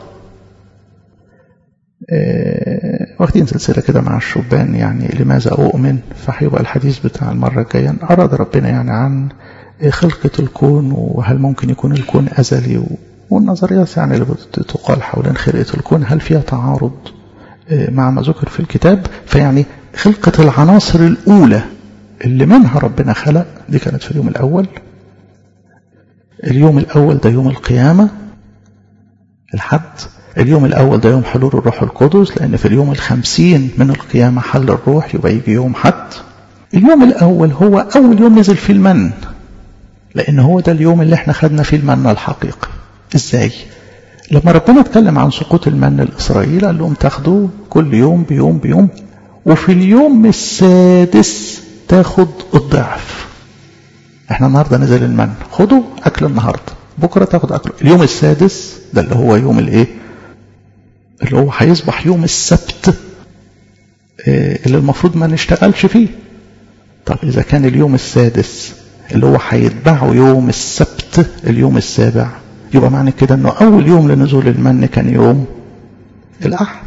[SPEAKER 1] إيه واخدين سلسلة كده مع الشبان يعني لماذا أؤمن فهيبقى الحديث بتاع المرة الجاية أراد ربنا يعني عن خلقة الكون وهل ممكن يكون الكون أزلي والنظريات يعني اللي تقال حول خلقة الكون هل فيها تعارض مع ما ذكر في الكتاب فيعني خلقة العناصر الأولى اللي منها ربنا خلق دي كانت في اليوم الأول اليوم الأول ده يوم القيامة الحد اليوم الأول ده يوم حلول الروح القدس لأن في اليوم الخمسين من القيامة حل الروح يبقى يجي يوم حد اليوم الأول هو أول يوم نزل فيه المن لأن هو ده اليوم اللي احنا خدنا فيه المن الحقيقي ازاي لما ربنا اتكلم عن سقوط المن الإسرائيل قال لهم تاخدوا كل يوم بيوم بيوم وفي اليوم السادس تاخد الضعف احنا النهارده نزل المن خدوا اكل النهارده بكره تاخد اكل اليوم السادس ده اللي هو يوم الايه اللي هو هيصبح يوم السبت اللي المفروض ما نشتغلش فيه طب اذا كان اليوم السادس اللي هو هيتبعه يوم السبت اليوم السابع يبقى معنى كده انه اول يوم لنزول المن كان يوم الاحد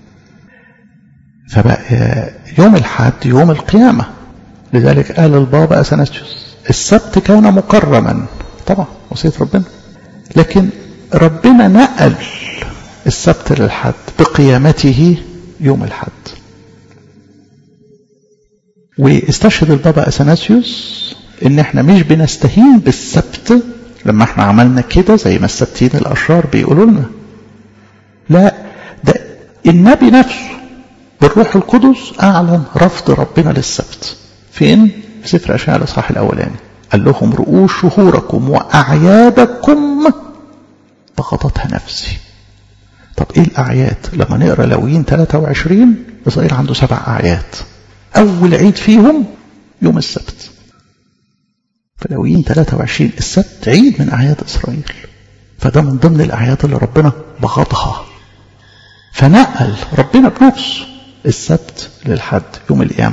[SPEAKER 1] فبقى يوم الحد يوم القيامة لذلك قال البابا اثناسيوس السبت كان مكرما طبعا وصية ربنا لكن ربنا نقل السبت للحد بقيامته يوم الحد واستشهد البابا اثناسيوس ان احنا مش بنستهين بالسبت لما احنا عملنا كده زي ما السبتين الاشرار بيقولوا لنا لا ده النبي نفسه بالروح القدس اعلن رفض ربنا للسبت فين في سفر اشعياء الاصحاح الاولاني قال لهم رؤوس شهوركم واعيادكم بغضتها نفسي طب ايه الاعياد لما نقرا لويين 23 اسرائيل عنده سبع اعياد اول عيد فيهم يوم السبت فلويين 23 السبت عيد من أعياد إسرائيل فده من ضمن الأعياد اللي ربنا بغضها فنقل ربنا بنفسه السبت للحد يوم القيامة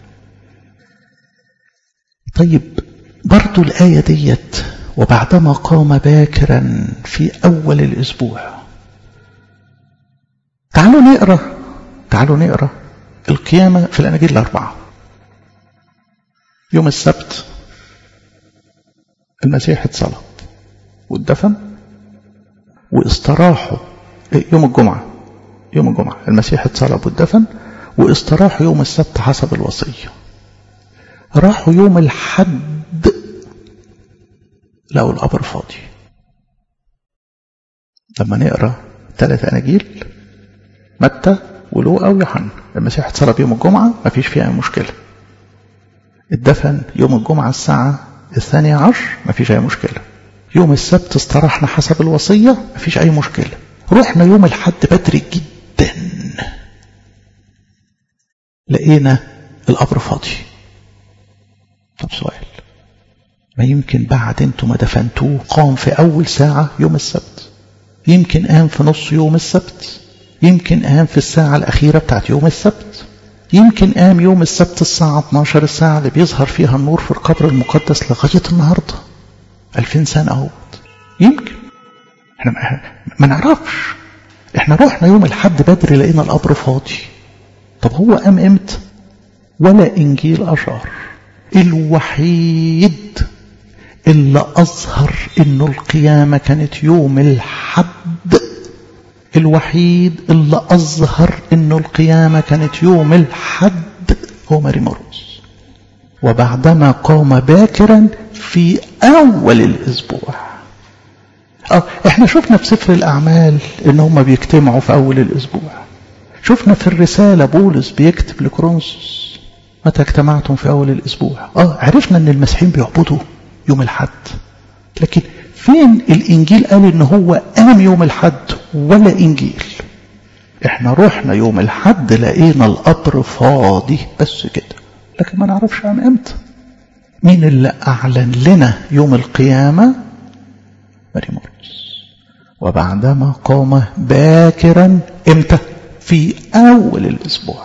[SPEAKER 1] طيب برضو الآية ديت وبعدما قام باكرا في أول الأسبوع تعالوا نقرأ تعالوا نقرأ القيامة في الأناجيل الأربعة يوم السبت المسيح اتصلب واتدفن واستراحوا يوم الجمعة يوم الجمعة المسيح اتصلب واتدفن واستراحوا يوم السبت حسب الوصية راحوا يوم الحد لقوا القبر فاضي لما نقرا ثلاث اناجيل متى ولوقا ويوحنا المسيح اتصلب يوم الجمعة ما فيش فيها مشكلة اتدفن يوم الجمعة الساعة الثانية عشر ما فيش أي مشكلة يوم السبت استراحنا حسب الوصية ما فيش أي مشكلة رحنا يوم الحد بدري جدا لقينا القبر فاضي طب سؤال ما يمكن بعد انتوا ما دفنتوه قام في أول ساعة يوم السبت يمكن قام في نص يوم السبت يمكن قام في الساعة الأخيرة بتاعت يوم السبت يمكن قام يوم السبت الساعة 12 الساعة اللي بيظهر فيها النور في القبر المقدس لغاية النهاردة 2000 سنة اهوت يمكن احنا ما, ما نعرفش احنا رحنا يوم الحد بدري لقينا القبر فاضي طب هو قام امتى ولا انجيل اشار الوحيد اللي اظهر انه القيامة كانت يوم الحد الوحيد اللي اظهر انه القيامة كانت يوم الحد هو ماري مرقس وبعدما قام باكرا في اول الاسبوع اه احنا شفنا في سفر الاعمال ان هم بيجتمعوا في اول الاسبوع شفنا في الرسالة بولس بيكتب لكرونسوس متى اجتمعتم في اول الاسبوع اه عرفنا ان المسيحيين بيعبدوا يوم الحد لكن فين الانجيل قال ان هو قام يوم الحد ولا انجيل احنا رحنا يوم الحد لقينا القبر فاضي بس كده لكن ما نعرفش قام امتى مين اللي اعلن لنا يوم القيامه ماري مرقس وبعدما قام باكرا امتى في اول الاسبوع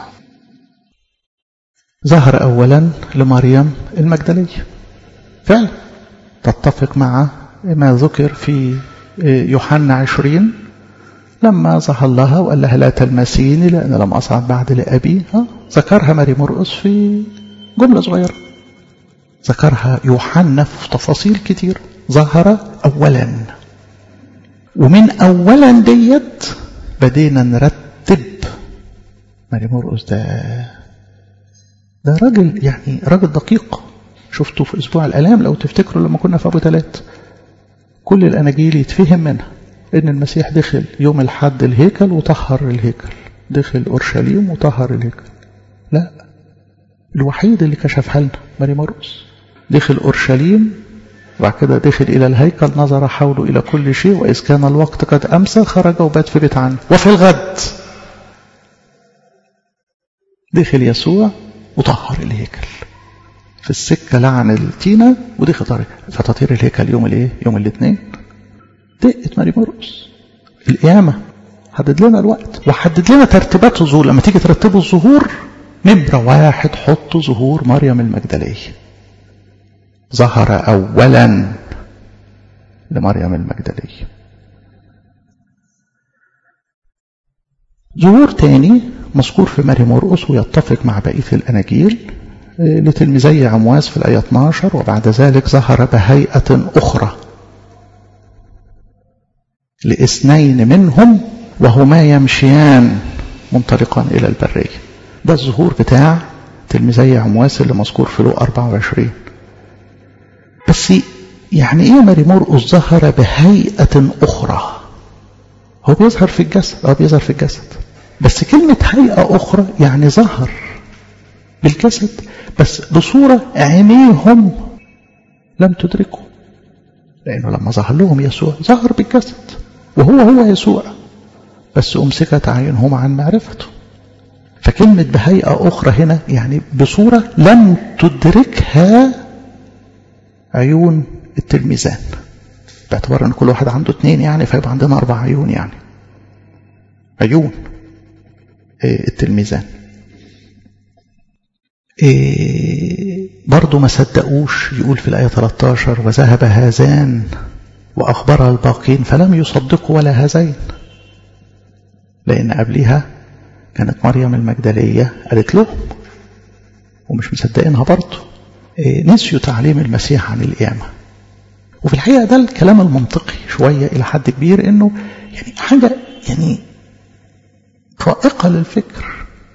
[SPEAKER 1] ظهر اولا لمريم المجدليه فعلا تتفق مع ما ذكر في يوحنا عشرين لما ظهر لها وقال لها لا تلمسيني لأن لم أصعد بعد لأبي ذكرها ماري مرقس في جملة صغيرة ذكرها يوحنا في تفاصيل كتير ظهر أولا ومن أولا ديت بدينا نرتب ماري مرقس ده ده راجل يعني راجل دقيق شفته في أسبوع الآلام لو تفتكروا لما كنا في أبو ثلاث كل الأناجيل يتفهم منها إن المسيح دخل يوم الحد الهيكل وطهر الهيكل دخل أورشليم وطهر الهيكل لا الوحيد اللي كشفها لنا ماري مرقس دخل أورشليم وبعد كده دخل إلى الهيكل نظر حوله إلى كل شيء وإذ كان الوقت قد أمسى خرج وبات في بيت عنه وفي الغد دخل يسوع وطهر الهيكل في السكة لعن التينة ودخل طريق فتطهير الهيكل يوم الايه يوم الاثنين دقت ماري مرقس القيامة حدد لنا الوقت وحدد لنا ترتيبات الظهور لما تيجي ترتبوا الظهور نمرة واحد حط ظهور مريم المجدلية ظهر أولا لمريم المجدلية ظهور تاني مذكور في ماري مرقس ويتفق مع بقية الأناجيل لتلميذي عمواس في الآية 12 وبعد ذلك ظهر بهيئة أخرى لاثنين منهم وهما يمشيان منطلقان إلى البرية ده الظهور بتاع تلميذي عمواس اللي مذكور في لو 24 بس يعني ايه ماري مرقس ظهر بهيئة أخرى هو بيظهر في الجسد اه بيظهر في الجسد بس كلمة هيئة أخرى يعني ظهر بالجسد بس بصورة عينيهم لم تدركه لأنه لما ظهر لهم يسوع ظهر بالجسد وهو هو يسوع بس أمسكت عينهم عن معرفته فكلمة بهيئة أخرى هنا يعني بصورة لم تدركها عيون التلميذان باعتبار أن كل واحد عنده اثنين يعني فيبقى عندنا أربع عيون يعني عيون التلميذان إيه برضو ما صدقوش يقول في الآية 13 وذهب هذان وأخبر الباقين فلم يصدقوا ولا هذين لأن قبلها كانت مريم المجدلية قالت لهم ومش مصدقينها برضو إيه نسيوا تعليم المسيح عن القيامة وفي الحقيقة ده الكلام المنطقي شوية إلى حد كبير إنه يعني حاجة يعني فائقة للفكر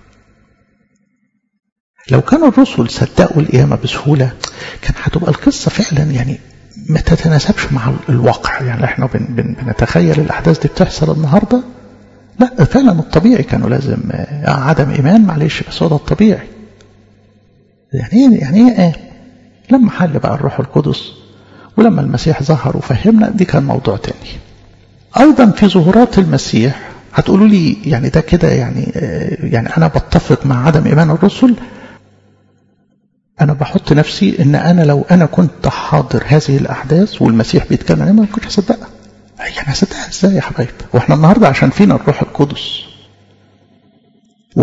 [SPEAKER 1] لو كان الرسل صدقوا القيامة بسهولة كان هتبقى القصة فعلا يعني ما تتناسبش مع الواقع يعني احنا بن بن بنتخيل الأحداث دي بتحصل النهاردة لا فعلا الطبيعي كانوا لازم عدم إيمان معلش بس هو ده الطبيعي يعني ايه يعني ايه لما حل بقى الروح القدس ولما المسيح ظهر وفهمنا دي كان موضوع تاني أيضا في ظهورات المسيح هتقولوا لي يعني ده كده يعني يعني أنا بتفق مع عدم إيمان الرسل أنا بحط نفسي إن أنا لو أنا كنت حاضر هذه الأحداث والمسيح بيتكلم عنها ما كنتش هصدقها يعني هصدقها إزاي يا حبايب؟ وإحنا النهاردة عشان فينا الروح القدس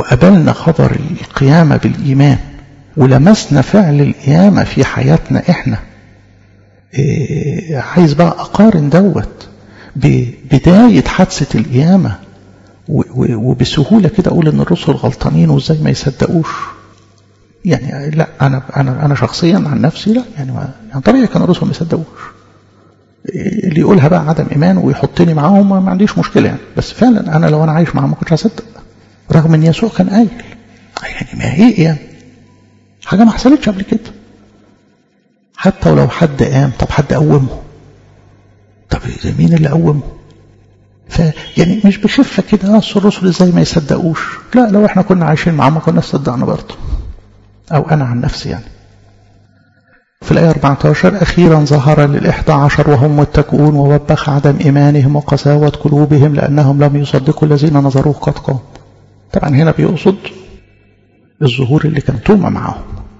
[SPEAKER 1] وقبلنا خبر القيامة بالإيمان ولمسنا فعل القيامة في حياتنا إحنا إيه عايز بقى أقارن دوت ببداية حادثة القيامة وبسهولة كده أقول إن الرسل غلطانين وإزاي ما يصدقوش يعني لا أنا أنا أنا شخصيا عن نفسي لا يعني, يعني طبيعي كان الرسل ما يصدقوش اللي يقولها بقى عدم إيمان ويحطني معاهم ما عنديش مشكلة يعني بس فعلا أنا لو أنا عايش معاهم ما كنتش هصدق رغم إن يسوع كان قايل يعني ما هي يعني حاجة ما حصلتش قبل كده حتى ولو حد قام طب حد قومه طب مين اللي قومه فيعني مش بخفة كده اصل الرسل ازاي ما يصدقوش لا لو احنا كنا عايشين معاهم ما كنا صدقنا برضه او انا عن نفسي يعني في الآية 14 أخيرا ظهر للإحدى عشر وهم متكئون ووبخ عدم إيمانهم وقساوة قلوبهم لأنهم لم يصدقوا الذين نظروه قد قام طبعا هنا بيقصد الظهور اللي كان توما معاهم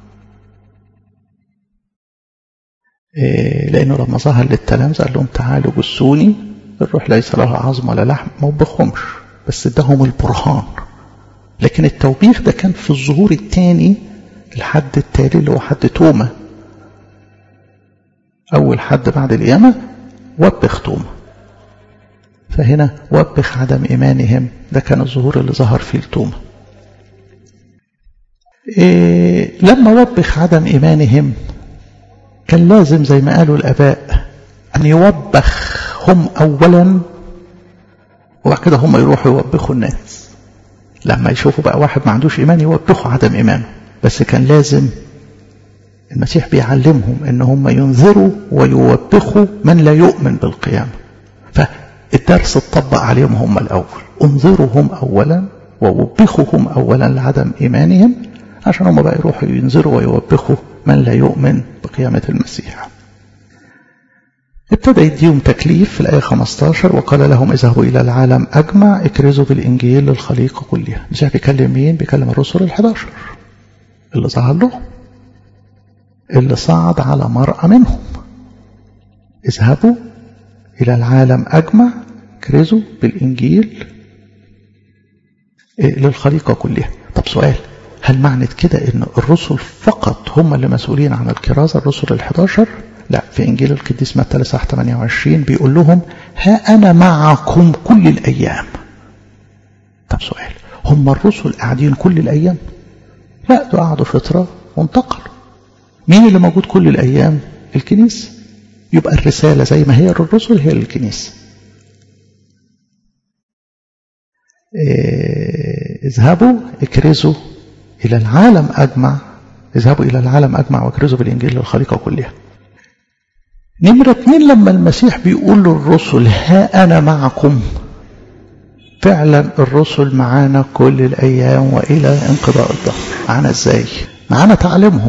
[SPEAKER 1] إيه لأنه لما ظهر للتلامذة قال لهم تعالوا بصوني الروح ليس له عظم ولا لحم ما وبخهمش بس اداهم البرهان لكن التوبيخ ده كان في الظهور الثاني الحد التالي اللي هو حد توما أول حد بعد القيامة وبخ توما فهنا وبخ عدم إيمانهم ده كان الظهور اللي ظهر فيه لتوما إيه لما وبخ عدم إيمانهم كان لازم زي ما قالوا الآباء أن يوبخهم أولا وبعد كده هم يروحوا يوبخوا الناس لما يشوفوا بقى واحد ما عندوش إيمان يوبخوا عدم إيمانه بس كان لازم المسيح بيعلمهم ان هم ينذروا ويوبخوا من لا يؤمن بالقيامة فالدرس اتطبق عليهم هم الأول انذرهم أولا ووبخهم أولا لعدم إيمانهم عشان هم بقى يروحوا ينذروا ويوبخوا من لا يؤمن بقيامة المسيح ابتدى يديهم تكليف في الآية 15 وقال لهم اذهبوا إلى العالم أجمع اكرزوا بالإنجيل للخليقة كلها المسيح بيكلم مين؟ بيكلم الرسل الحداشر اللي ظهر لهم اللي صعد على مرأة منهم اذهبوا إلى العالم أجمع كرزوا بالإنجيل للخليقة كلها طب سؤال هل معنى كده ان الرسل فقط هم اللي مسؤولين عن الكرازة الرسل الحداشر لا في إنجيل القديس متى لصح 28 بيقول لهم ها أنا معكم كل الأيام طب سؤال هم الرسل قاعدين كل الأيام لا دول قعدوا فترة وانتقلوا مين اللي موجود كل الأيام الكنيسة يبقى الرسالة زي ما هي للرسل هي للكنيسة إيه اذهبوا اكرزوا إلى العالم أجمع اذهبوا إلى العالم أجمع واكرزوا بالإنجيل للخليقة كلها نمرة اتنين لما المسيح بيقول للرسل ها أنا معكم فعلا الرسل معانا كل الأيام وإلى انقضاء الظهر معانا ازاي معانا تعليمهم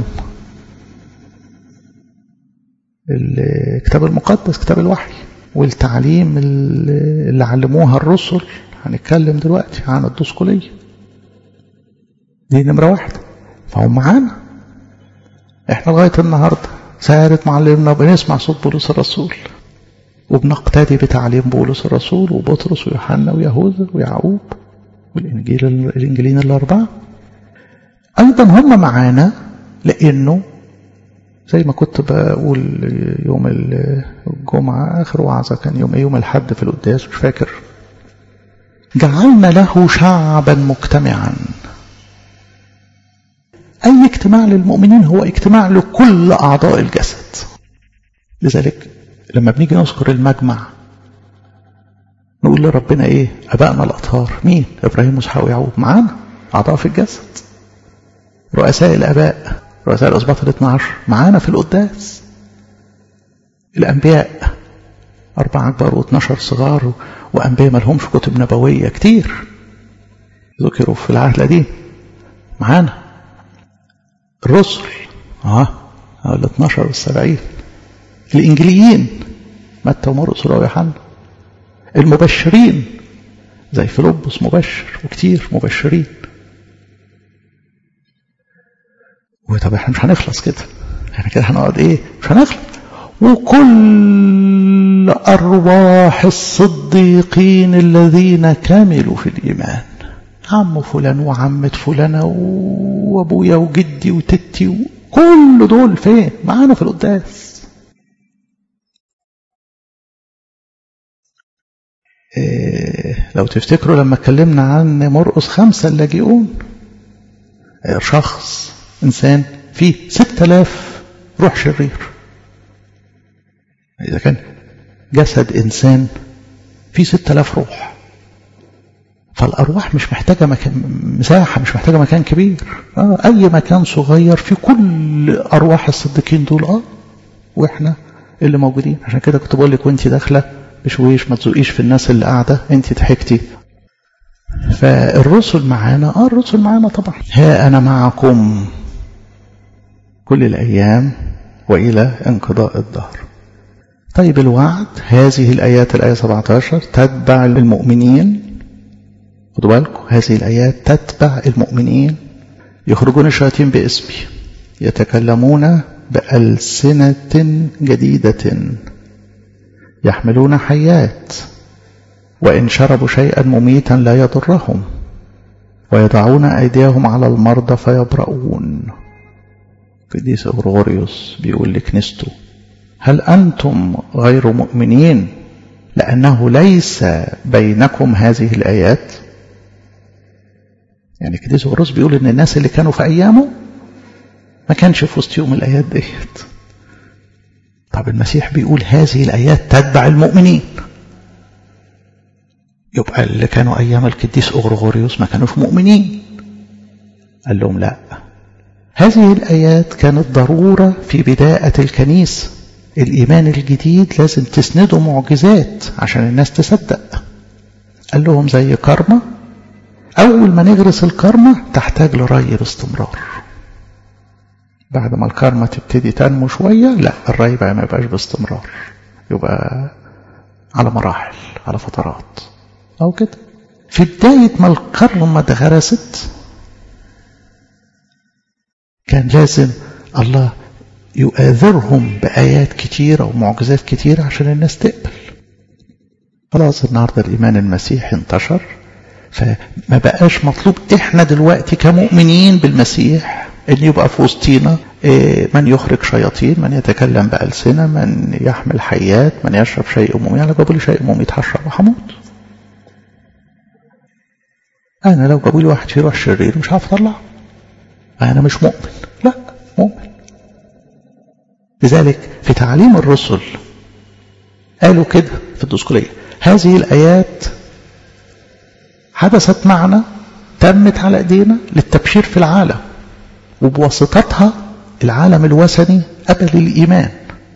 [SPEAKER 1] الكتاب المقدس كتاب الوحي والتعليم اللي علموها الرسل هنتكلم دلوقتي عن الدسقلية دي نمرة واحدة فهم معانا احنا لغاية النهاردة سارة معلمنا بنسمع صوت بولس الرسول وبنقتدي بتعليم بولس الرسول وبطرس ويوحنا ويهوذا ويعقوب والإنجيل الإنجيلين الأربعة أيضا هم معانا لأنه زي ما كنت بقول يوم الجمعة آخر وعظة كان يوم يوم الحد في القداس مش فاكر جعلنا له شعبا مجتمعا أي اجتماع للمؤمنين هو اجتماع لكل أعضاء الجسد لذلك لما بنيجي نذكر المجمع نقول لربنا ايه ابائنا الاطهار مين ابراهيم واسحاق ويعقوب معانا اعضاء في الجسد رؤساء الاباء رؤساء الاسباط الاثنى عشر معانا في القداس الانبياء أربعة كبار واثناشر صغار وأنبياء ما لهمش كتب نبوية كتير ذكروا في العهد القديم معانا الرسل اه ال 12 والسبعين الإنجليين متى ومرقس ويوحنا المبشرين زي فيلبس مبشر وكتير مبشرين وطب احنا مش هنخلص كده احنا كده هنقعد ايه مش هنخلص وكل أرواح الصديقين الذين كملوا في الإيمان عم فلان وعمة فلانة وابويا وجدي وتتي وكل دول فين معانا في القداس إيه لو تفتكروا لما اتكلمنا عن مرقس خمسة اللاجئون إيه شخص إنسان فيه ستة آلاف روح شرير إذا كان جسد إنسان فيه ستة آلاف روح فالأرواح مش محتاجة مكان مساحة مش محتاجة مكان كبير آه أي مكان صغير في كل أرواح الصديقين دول آه وإحنا اللي موجودين عشان كده كنت بقول لك وأنت داخلة بشويش ما تزوقيش في الناس اللي قاعدة أنت ضحكتي فالرسل معانا آه الرسل معانا طبعا ها أنا معكم كل الأيام وإلى انقضاء الدهر طيب الوعد هذه الآيات الآية 17 تتبع المؤمنين خدوا بالكم هذه الآيات تتبع المؤمنين يخرجون الشياطين باسمي يتكلمون بألسنة جديدة يحملون حيات وإن شربوا شيئا مميتا لا يضرهم ويضعون أيديهم على المرضى فيبرؤون قديس أغرغوريوس بيقول لكنيسته هل أنتم غير مؤمنين لأنه ليس بينكم هذه الآيات يعني قديس أغرغوريوس بيقول إن الناس اللي كانوا في أيامه ما كانش في وسطهم الآيات ديت طب المسيح بيقول هذه الآيات تتبع المؤمنين يبقى اللي كانوا أيام القديس أغرغوريوس ما كانوش مؤمنين قال لهم لا هذه الآيات كانت ضرورة في بداية الكنيسة الإيمان الجديد لازم تسنده معجزات عشان الناس تصدق قال لهم زي كرمة أول ما نغرس الكرمة تحتاج لري باستمرار بعد ما الكرمة تبتدي تنمو شوية لا الري بقى ما يبقاش باستمرار يبقى على مراحل على فترات أو كده في بداية ما الكرمة اتغرست كان لازم الله يؤاذرهم بآيات كتيرة ومعجزات كتيرة عشان الناس تقبل خلاص النهاردة الإيمان المسيحي انتشر فما بقاش مطلوب إحنا دلوقتي كمؤمنين بالمسيح ان يبقى في وسطينا من يخرج شياطين من يتكلم بألسنة من يحمل حيات من يشرب شيء أمومي يعني جابوا لي شيء أمومي يتحشر وحموت أنا لو جابوا لي واحد فيه روح شرير مش عارف أطلعه أنا مش مؤمن لا مؤمن لذلك في تعليم الرسل قالوا كده في الدسكولية هذه الآيات حدثت معنا تمت على ايدينا للتبشير في العالم وبواسطتها العالم الوثني قبل الإيمان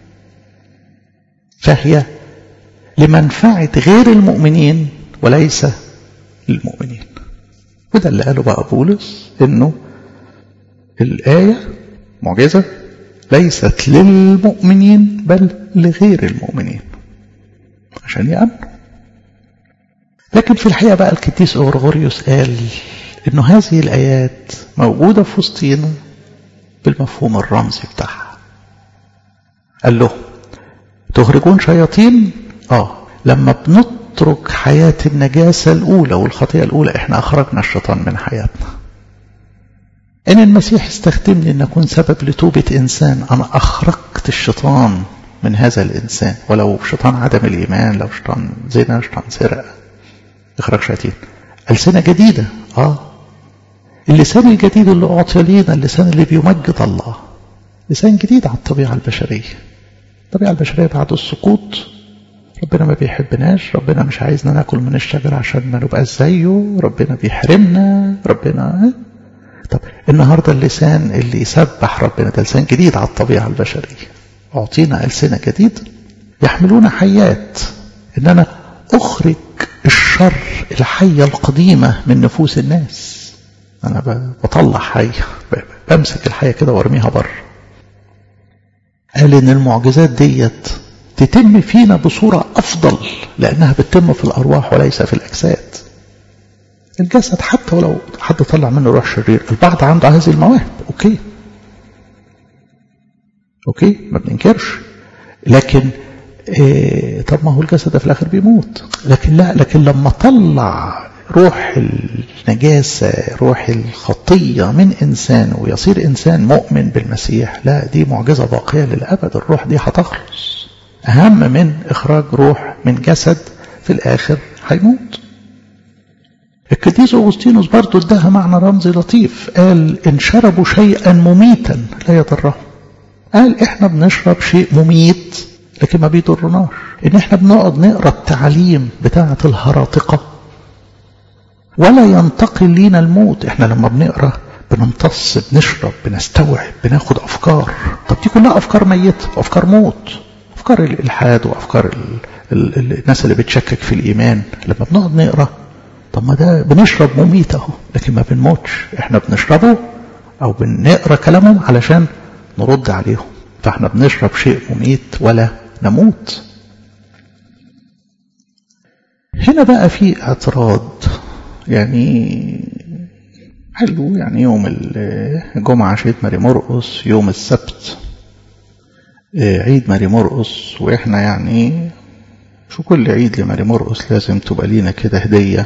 [SPEAKER 1] فهي لمنفعة غير المؤمنين وليس للمؤمنين وده اللي قاله بقى بولس انه الآية معجزة ليست للمؤمنين بل لغير المؤمنين عشان يأمنوا لكن في الحقيقة بقى القديس أورغوريوس قال انه هذه الآيات موجودة في وسطينا بالمفهوم الرمزي بتاعها قال له تخرجون شياطين اه لما بنترك حياة النجاسة الأولى والخطيئة الأولى احنا أخرجنا الشيطان من حياتنا إن المسيح استخدمني أن أكون سبب لتوبة إنسان أنا أخرجت الشيطان من هذا الإنسان ولو شيطان عدم الإيمان لو شيطان زنا شيطان سرقة إخراج شياطين ألسنة جديدة آه اللسان الجديد اللي أعطي لينا اللسان اللي بيمجد الله لسان جديد على الطبيعة البشرية الطبيعة البشرية بعد السقوط ربنا ما بيحبناش ربنا مش عايزنا ناكل من الشجر عشان ما نبقى زيه ربنا بيحرمنا ربنا طب النهاردة اللسان اللي يسبح ربنا ده لسان جديد على الطبيعة البشرية أعطينا ألسنة جديدة يحملون حيات إن أنا أخرج الشر الحية القديمة من نفوس الناس أنا بطلع حية بمسك الحية كده وارميها بره قال إن المعجزات ديت تتم فينا بصورة أفضل لأنها بتتم في الأرواح وليس في الأجساد الجسد حتى ولو حد طلع منه روح شرير البعض عنده هذه المواهب أوكي أوكي ما بننكرش لكن إيه طب ما هو الجسد في الآخر بيموت لكن لا لكن لما طلع روح النجاسة روح الخطية من إنسان ويصير إنسان مؤمن بالمسيح لا دي معجزة باقية للأبد الروح دي هتخلص أهم من إخراج روح من جسد في الآخر هيموت القديس أغسطينوس برضو اداها معنى رمزي لطيف قال إن شربوا شيئا مميتا لا يضرهم قال إحنا بنشرب شيء مميت لكن ما بيضرناش إن إحنا بنقعد نقرأ التعليم بتاعة الهراطقة ولا ينتقل لينا الموت إحنا لما بنقرأ بنمتص بنشرب بنستوعب بناخد أفكار طب دي كلها أفكار ميتة أفكار موت أفكار الإلحاد وأفكار ال ال ال الناس اللي بتشكك في الإيمان لما بنقعد نقرأ طب ما ده بنشرب مميت اهو لكن ما بنموتش احنا بنشربه او بنقرا كلامهم علشان نرد عليهم فاحنا بنشرب شيء مميت ولا نموت هنا بقى في اعتراض يعني حلو يعني يوم الجمعة عشية ماري مرقس يوم السبت عيد ماري مرقس واحنا يعني في كل عيد لماري مرقس لازم تبقى لينا كده هدية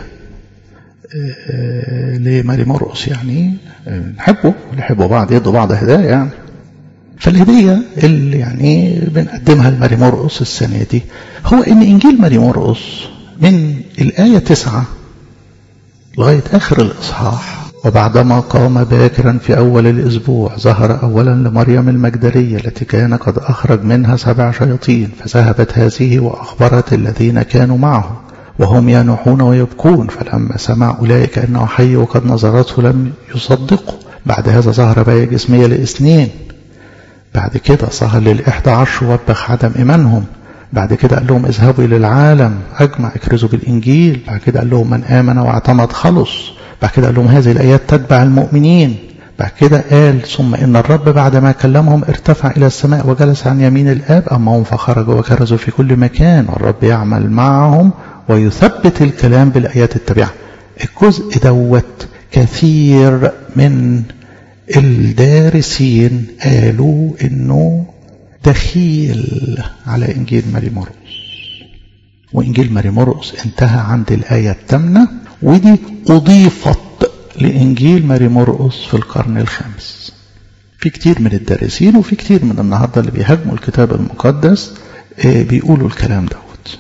[SPEAKER 1] لماري مرقس يعني نحبه نحبه بعض يدوا بعض هدايا يعني فالهدية اللي يعني بنقدمها لماري مرقس السنة دي هو ان انجيل ماري مرقس من الآية تسعة لغاية آخر الإصحاح وبعدما قام باكرا في أول الأسبوع ظهر أولا لمريم المجدلية التي كان قد أخرج منها سبع شياطين فذهبت هذه وأخبرت الذين كانوا معه وهم ينوحون ويبكون فلما سمع أولئك أنه حي وقد نظرته لم يصدقوا بعد هذا ظهر بقى جسمية لاثنين بعد كده ظهر للإحدى عشر وبخ عدم إيمانهم بعد كده قال لهم اذهبوا إلى العالم أجمع اكرزوا بالإنجيل بعد كده قال لهم من آمن واعتمد خلص بعد كده قال لهم هذه الآيات تتبع المؤمنين بعد كده قال ثم إن الرب بعد ما كلمهم ارتفع إلى السماء وجلس عن يمين الآب أما هم فخرجوا وكرزوا في كل مكان والرب يعمل معهم ويثبت الكلام بالآيات التابعة الجزء دوت كثير من الدارسين قالوا انه دخيل على انجيل ماري مرقس وانجيل ماري مرقس انتهى عند الايه الثامنه ودي اضيفت لانجيل ماري مرقس في القرن الخامس في كتير من الدارسين وفي كتير من النهارده اللي بيهاجموا الكتاب المقدس بيقولوا الكلام دوت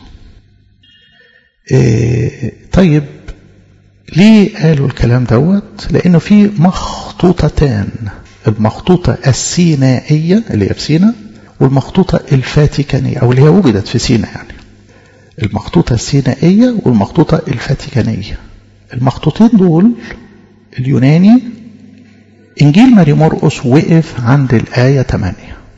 [SPEAKER 1] طيب ليه قالوا الكلام دوت لانه في مخطوطتان المخطوطة السينائية اللي هي في سينا والمخطوطة الفاتيكانية أو اللي هي وجدت في سينا يعني المخطوطة السينائية والمخطوطة الفاتيكانية المخطوطين دول اليوناني إنجيل ماري مرقس وقف عند الآية 8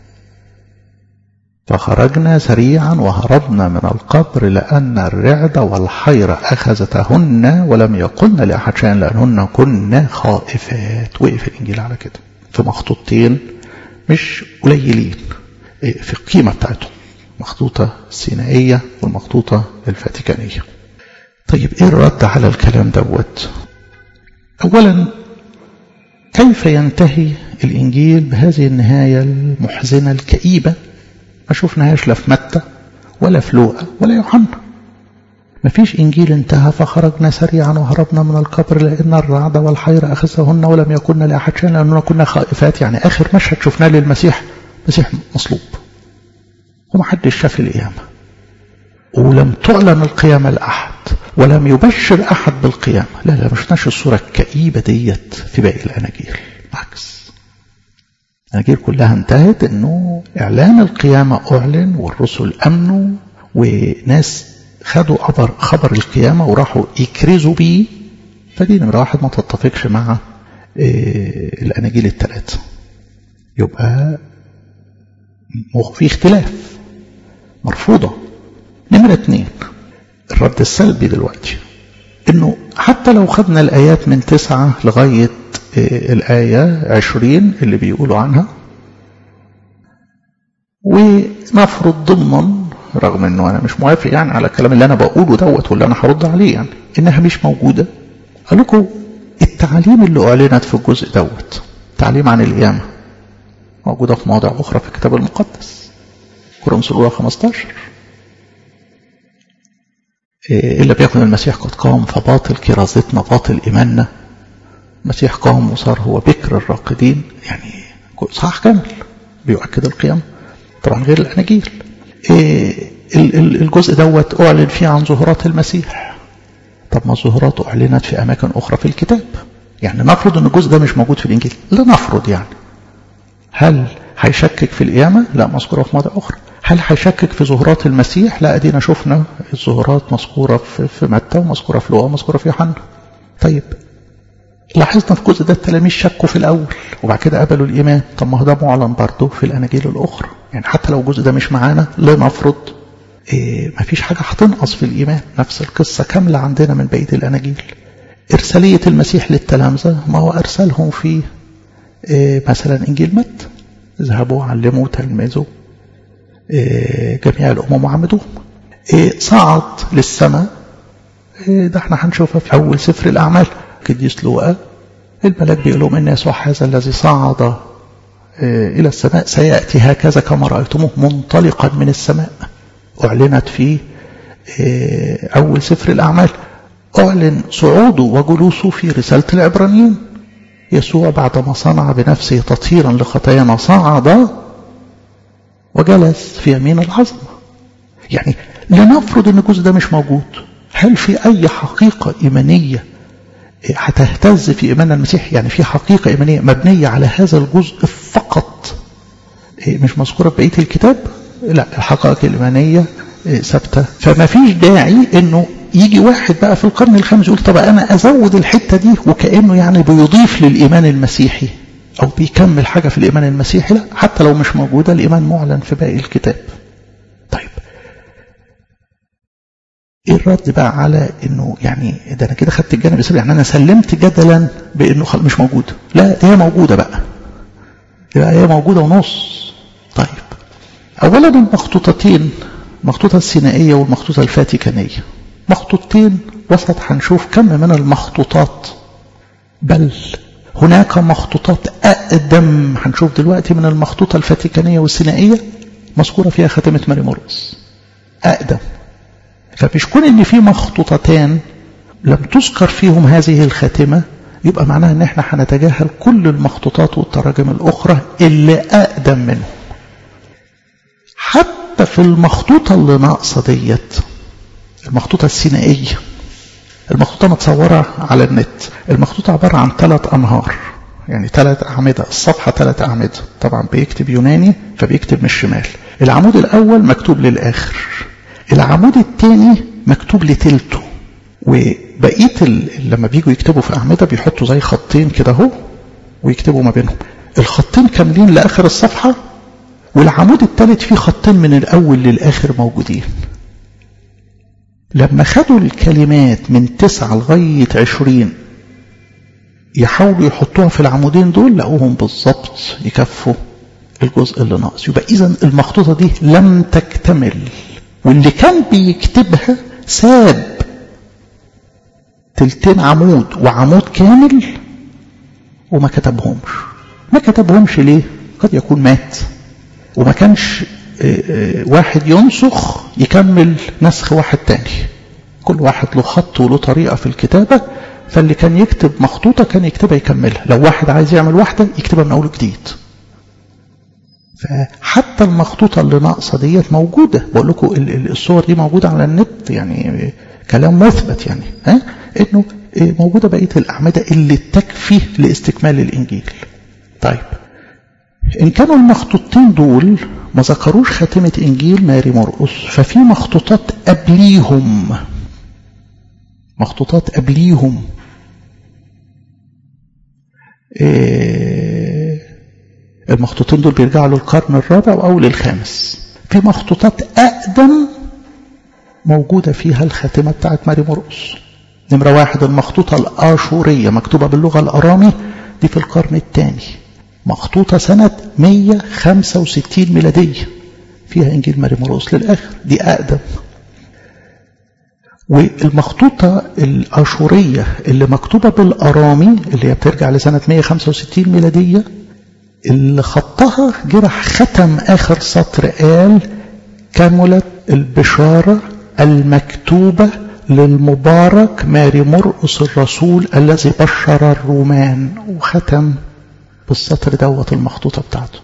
[SPEAKER 1] فخرجنا سريعا وهربنا من القبر لأن الرعد والحيرة أخذتهن ولم يقلن لأحد شيئا لأنهن كنا خائفات وقف الإنجيل على كده في مخطوطتين مش قليلين في القيمة بتاعتهم مخطوطة السينائية والمخطوطة الفاتيكانية طيب ايه الرد على الكلام دوت اولا كيف ينتهي الانجيل بهذه النهاية المحزنة الكئيبة ما شفناهاش لا في متى ولا في لوقا ولا يوحنا ما فيش إنجيل انتهى فخرجنا سريعا وهربنا من القبر لأن الرعد والحير أخذهن ولم يكن لأحد شيء لأننا كنا خائفات يعني آخر مشهد شفناه للمسيح مسيح مصلوب ومحدش شاف القيامة ولم تعلن القيامة لأحد ولم يبشر أحد بالقيامة لا لا ما شفناش الصورة الكئيبة ديت في باقي الأناجيل بالعكس الأناجيل كلها انتهت أنه إعلان القيامة أعلن والرسل أمنوا وناس خدوا خبر خبر القيامة وراحوا يكرزوا بيه فدي نمرة واحد ما تتفقش مع إيه الأناجيل الثلاثة يبقى في اختلاف مرفوضة نمرة اتنين الرد السلبي دلوقتي انه حتى لو خدنا الآيات من تسعة لغاية إيه الآية عشرين اللي بيقولوا عنها ونفرض ضمنا رغم انه انا مش موافق يعني على الكلام اللي انا بقوله دوت واللي انا هرد عليه يعني انها مش موجوده قال لكم التعاليم اللي اعلنت في الجزء دوت تعليم عن القيامه موجوده في مواضع اخرى في الكتاب المقدس كورنثوس الاولى 15 إلا بيكن المسيح قد قام فباطل كرازتنا باطل إيماننا المسيح قام وصار هو بكر الراقدين يعني صح كامل بيؤكد القيام طبعا غير الأناجيل الجزء دوت أعلن فيه عن ظهورات المسيح طب ما الظهورات أعلنت في أماكن أخرى في الكتاب يعني نفرض أن الجزء ده مش موجود في الإنجيل لا نفرض يعني هل هيشكك في القيامة لا مذكورة في مواضع أخرى هل هيشكك في ظهورات المسيح لا أدينا شفنا الظهورات مذكورة في متى ومذكورة في لوقا ومذكورة في يوحنا طيب لاحظنا في الجزء ده التلاميذ شكوا في الأول وبعد كده قبلوا الإيمان طب ما هو ده معلن برضه في الأناجيل الأخرى يعني حتى لو الجزء ده مش معانا لا نفرض إيه ما فيش حاجة هتنقص في الإيمان نفس القصة كاملة عندنا من بقية الأناجيل إرسالية المسيح للتلامذة ما هو أرسلهم في إيه مثلا إنجيل متى اذهبوا علموا تلمذوا إيه جميع الأمم وعمدوهم إيه صعد للسماء إيه ده احنا هنشوفها في أول سفر الأعمال قديس لوقا الملاك بيقول لهم إن يسوع هذا الذي صعد إيه إلى السماء سيأتي هكذا كما رأيتموه منطلقا من السماء أعلنت في إيه أول سفر الأعمال أعلن صعوده وجلوسه في رسالة العبرانيين يسوع بعدما صنع بنفسه تطهيرا لخطايانا صعد وجلس في يمين العظمة يعني لنفرض ان الجزء ده مش موجود هل في اي حقيقة ايمانية هتهتز في ايمان المسيح يعني في حقيقة ايمانية مبنية على هذا الجزء فقط مش مذكورة في بقية الكتاب لا الحقائق الايمانية ثابتة فما فيش داعي انه يجي واحد بقى في القرن الخامس يقول طب انا ازود الحتة دي وكأنه يعني بيضيف للايمان المسيحي او بيكمل حاجة في الايمان المسيحي لا حتى لو مش موجودة الايمان معلن في باقي الكتاب طيب ايه الرد بقى على انه يعني ده انا كده خدت الجانب السلبي يعني انا سلمت جدلا بانه مش موجود لا دي هي موجودة بقى يبقى هي موجودة ونص طيب اولا المخطوطتين المخطوطة السينائية والمخطوطة الفاتيكانية مخطوطتين وسط هنشوف كم من المخطوطات بل هناك مخطوطات أقدم هنشوف دلوقتي من المخطوطة الفاتيكانية والسينائية مذكورة فيها خاتمة ماري مرقس أقدم فمش كون إن في مخطوطتان لم تذكر فيهم هذه الخاتمة يبقى معناها إن إحنا هنتجاهل كل المخطوطات والتراجم الأخرى اللي أقدم منهم حتى في المخطوطة اللي ناقصة ديت المخطوطة السينائية المخطوطة متصورة على النت المخطوطة عبارة عن ثلاث أنهار يعني ثلاث أعمدة الصفحة ثلاث أعمدة طبعا بيكتب يوناني فبيكتب من الشمال العمود الأول مكتوب للآخر العمود الثاني مكتوب لتلته وبقية لما بيجوا يكتبوا في أعمدة بيحطوا زي خطين كده اهو ويكتبوا ما بينهم الخطين كاملين لآخر الصفحة والعمود الثالث فيه خطين من الأول للآخر موجودين لما خدوا الكلمات من تسعة لغاية عشرين يحاولوا يحطوها في العمودين دول لقوهم بالظبط يكفوا الجزء اللي ناقص يبقى إذا المخطوطة دي لم تكتمل واللي كان بيكتبها ساب تلتين عمود وعمود كامل وما كتبهمش ما كتبهمش ليه قد يكون مات وما كانش واحد ينسخ يكمل نسخ واحد تاني كل واحد له خط وله طريقة في الكتابة فاللي كان يكتب مخطوطة كان يكتبها يكملها لو واحد عايز يعمل واحدة يكتبها من أول جديد فحتى المخطوطة اللي ناقصة ديت موجودة بقول لكم الصور دي موجودة على النت يعني كلام مثبت يعني ها انه موجودة بقية الأعمدة اللي تكفي لاستكمال الإنجيل طيب إن كانوا المخطوطين دول ما ذكروش خاتمة إنجيل ماري مرقس ففي مخطوطات قبليهم مخطوطات قبليهم إيه المخطوطين دول بيرجعوا للقرن الرابع وأول الخامس في مخطوطات أقدم موجودة فيها الخاتمة بتاعت ماري مرقس نمرة واحد المخطوطة الآشورية مكتوبة باللغة الأرامي دي في القرن الثاني مخطوطة سنة 165 ميلادية فيها إنجيل ماري مرقس للآخر دي أقدم والمخطوطة الأشورية اللي مكتوبة بالأرامي اللي هي بترجع لسنة 165 ميلادية اللي خطها جرح ختم آخر سطر قال كملت البشارة المكتوبة للمبارك ماري مرقس الرسول الذي بشر الرومان وختم بالسطر دوت المخطوطة بتاعته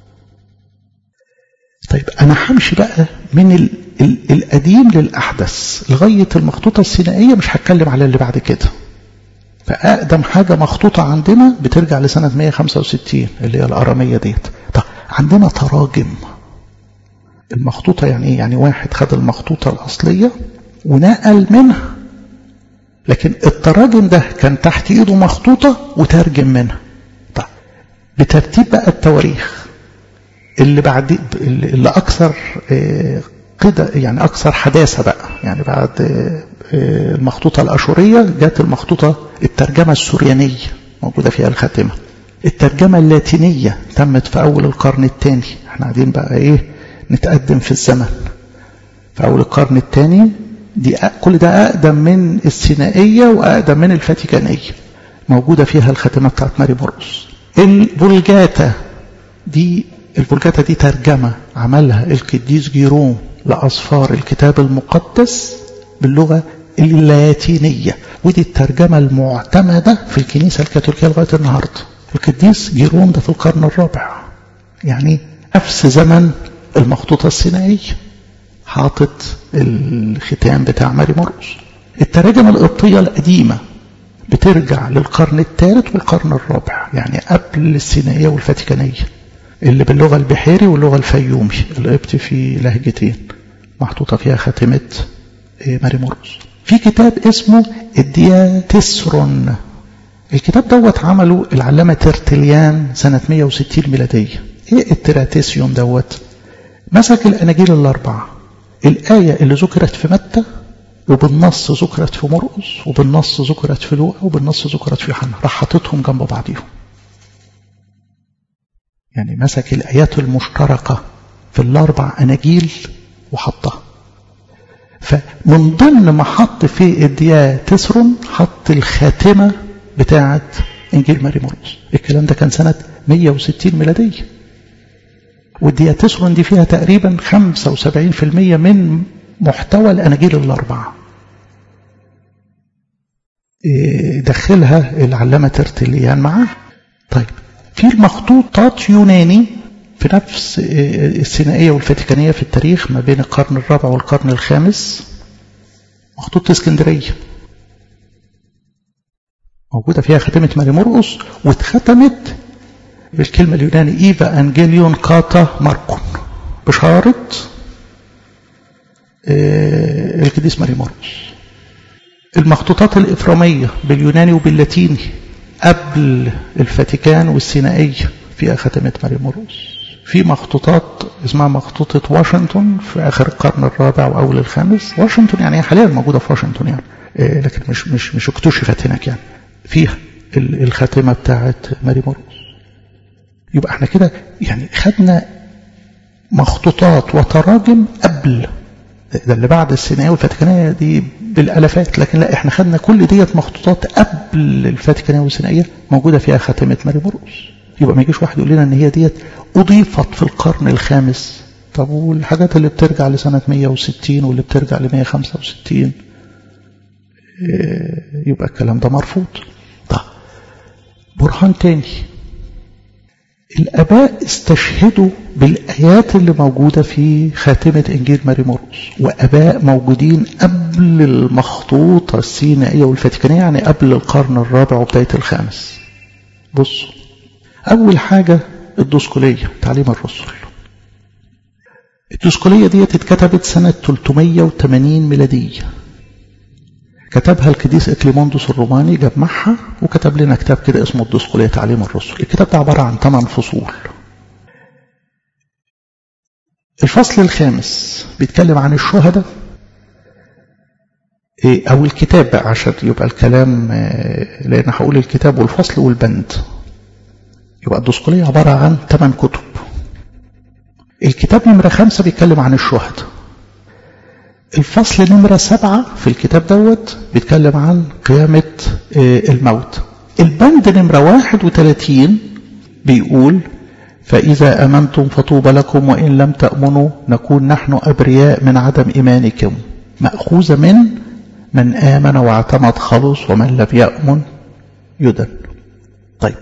[SPEAKER 1] طيب أنا همشي بقى من ال ال القديم للأحدث لغاية المخطوطة السينائية مش هتكلم على اللي بعد كده فأقدم حاجة مخطوطة عندنا بترجع لسنة 165 اللي هي الأرامية ديت طب عندنا تراجم المخطوطة يعني ايه؟ يعني واحد خد المخطوطة الأصلية ونقل منها لكن التراجم ده كان تحت ايده مخطوطة وترجم منها طيب بترتيب بقى التواريخ اللي بعد اللي أكثر قدة يعني أكثر حداثة بقى يعني بعد المخطوطة الأشورية جت المخطوطة الترجمة السوريانية موجودة فيها الخاتمة الترجمة اللاتينية تمت في أول القرن الثاني احنا قاعدين بقى ايه نتقدم في الزمن في أول القرن الثاني دي كل ده أقدم من السينائية وأقدم من الفاتيكانية موجودة فيها الخاتمة بتاعت ماري مرقس الفولجاتا دي الفولجاتا دي ترجمة عملها القديس جيروم لأصفار الكتاب المقدس باللغة اللاتينية ودي الترجمة المعتمدة في الكنيسة الكاثوليكية لغاية النهاردة القديس جيروم ده في القرن الرابع يعني نفس زمن المخطوطة السينائية حاطط الختام بتاع ماري مرقس التراجم القبطية القديمة بترجع للقرن الثالث والقرن الرابع يعني قبل السينائية والفاتيكانية اللي باللغة البحيري واللغة الفيومي القبط في لهجتين محطوطة فيها خاتمة ماري مرقس في كتاب اسمه الدياتسرون الكتاب دوت عمله العلامة ترتليان سنة 160 ميلادية ايه التراتيسيوم دوت مسك الأناجيل الأربعة الآية اللي ذكرت في متى وبالنص ذكرت في مرقس وبالنص ذكرت في لوقا وبالنص ذكرت في يوحنا راح حاططهم جنب بعضيهم يعني مسك الآيات المشتركة في الأربع أناجيل وحطها فمن ضمن ما حط في الدياتسرون حط الخاتمة بتاعة إنجيل ماري مرقس الكلام ده كان سنة 160 ميلادية والدياتسرون دي فيها تقريبا 75% من محتوى الأناجيل الأربعة دخلها العلامة ترتليان معاه طيب في المخطوطات يوناني في نفس السينائية والفاتيكانية في التاريخ ما بين القرن الرابع والقرن الخامس مخطوطة اسكندرية موجودة فيها خاتمة ماري مرقس واتختمت بالكلمة اليوناني إيفا أنجيليون كاتا ماركون بشارة القديس ماري مرقس المخطوطات الإفرامية باليوناني وباللاتيني قبل الفاتيكان والسينائية فيها خاتمة ماري مرقس في مخطوطات اسمها مخطوطة واشنطن في آخر القرن الرابع وأول الخامس واشنطن يعني حاليا موجودة في واشنطن يعني لكن مش مش مش اكتشفت هناك يعني فيها الخاتمة بتاعت ماري مرقس يبقى احنا كده يعني خدنا مخطوطات وتراجم قبل ده اللي بعد السينائية والفاتيكانية دي بالالافات لكن لا احنا خدنا كل ديت مخطوطات قبل الفاتيكانية والسينائية موجودة فيها خاتمة ماري مرقس يبقى ما يجيش واحد يقول لنا ان هي ديت اضيفت في القرن الخامس طب والحاجات اللي بترجع لسنة 160 واللي بترجع ل 165 يبقى الكلام ده مرفوض طب برهان تاني الآباء استشهدوا بالآيات اللي موجودة في خاتمة إنجيل ماري مرقس وآباء موجودين قبل المخطوطة السينائية والفاتيكانية يعني قبل القرن الرابع وبداية الخامس بصوا أول حاجة الدوسكولية تعليم الرسل الدوسكولية دي اتكتبت سنة 380 ميلادية كتبها القديس إكليموندوس الروماني جمعها وكتب لنا كتاب كده اسمه الدسقلية تعليم الرسل الكتاب ده عبارة عن ثمان فصول الفصل الخامس بيتكلم عن الشهداء أو الكتاب بقى عشان يبقى الكلام لأن هقول الكتاب والفصل والبند يبقى الدسقلية عبارة عن ثمان كتب الكتاب نمرة خمسة بيتكلم عن الشهداء الفصل نمرة سبعة في الكتاب دوت بيتكلم عن قيامة الموت البند نمرة واحد وثلاثين بيقول فإذا أمنتم فطوبى لكم وإن لم تأمنوا نكون نحن أبرياء من عدم إيمانكم مأخوذة من من آمن واعتمد خلص ومن لم يأمن يدن طيب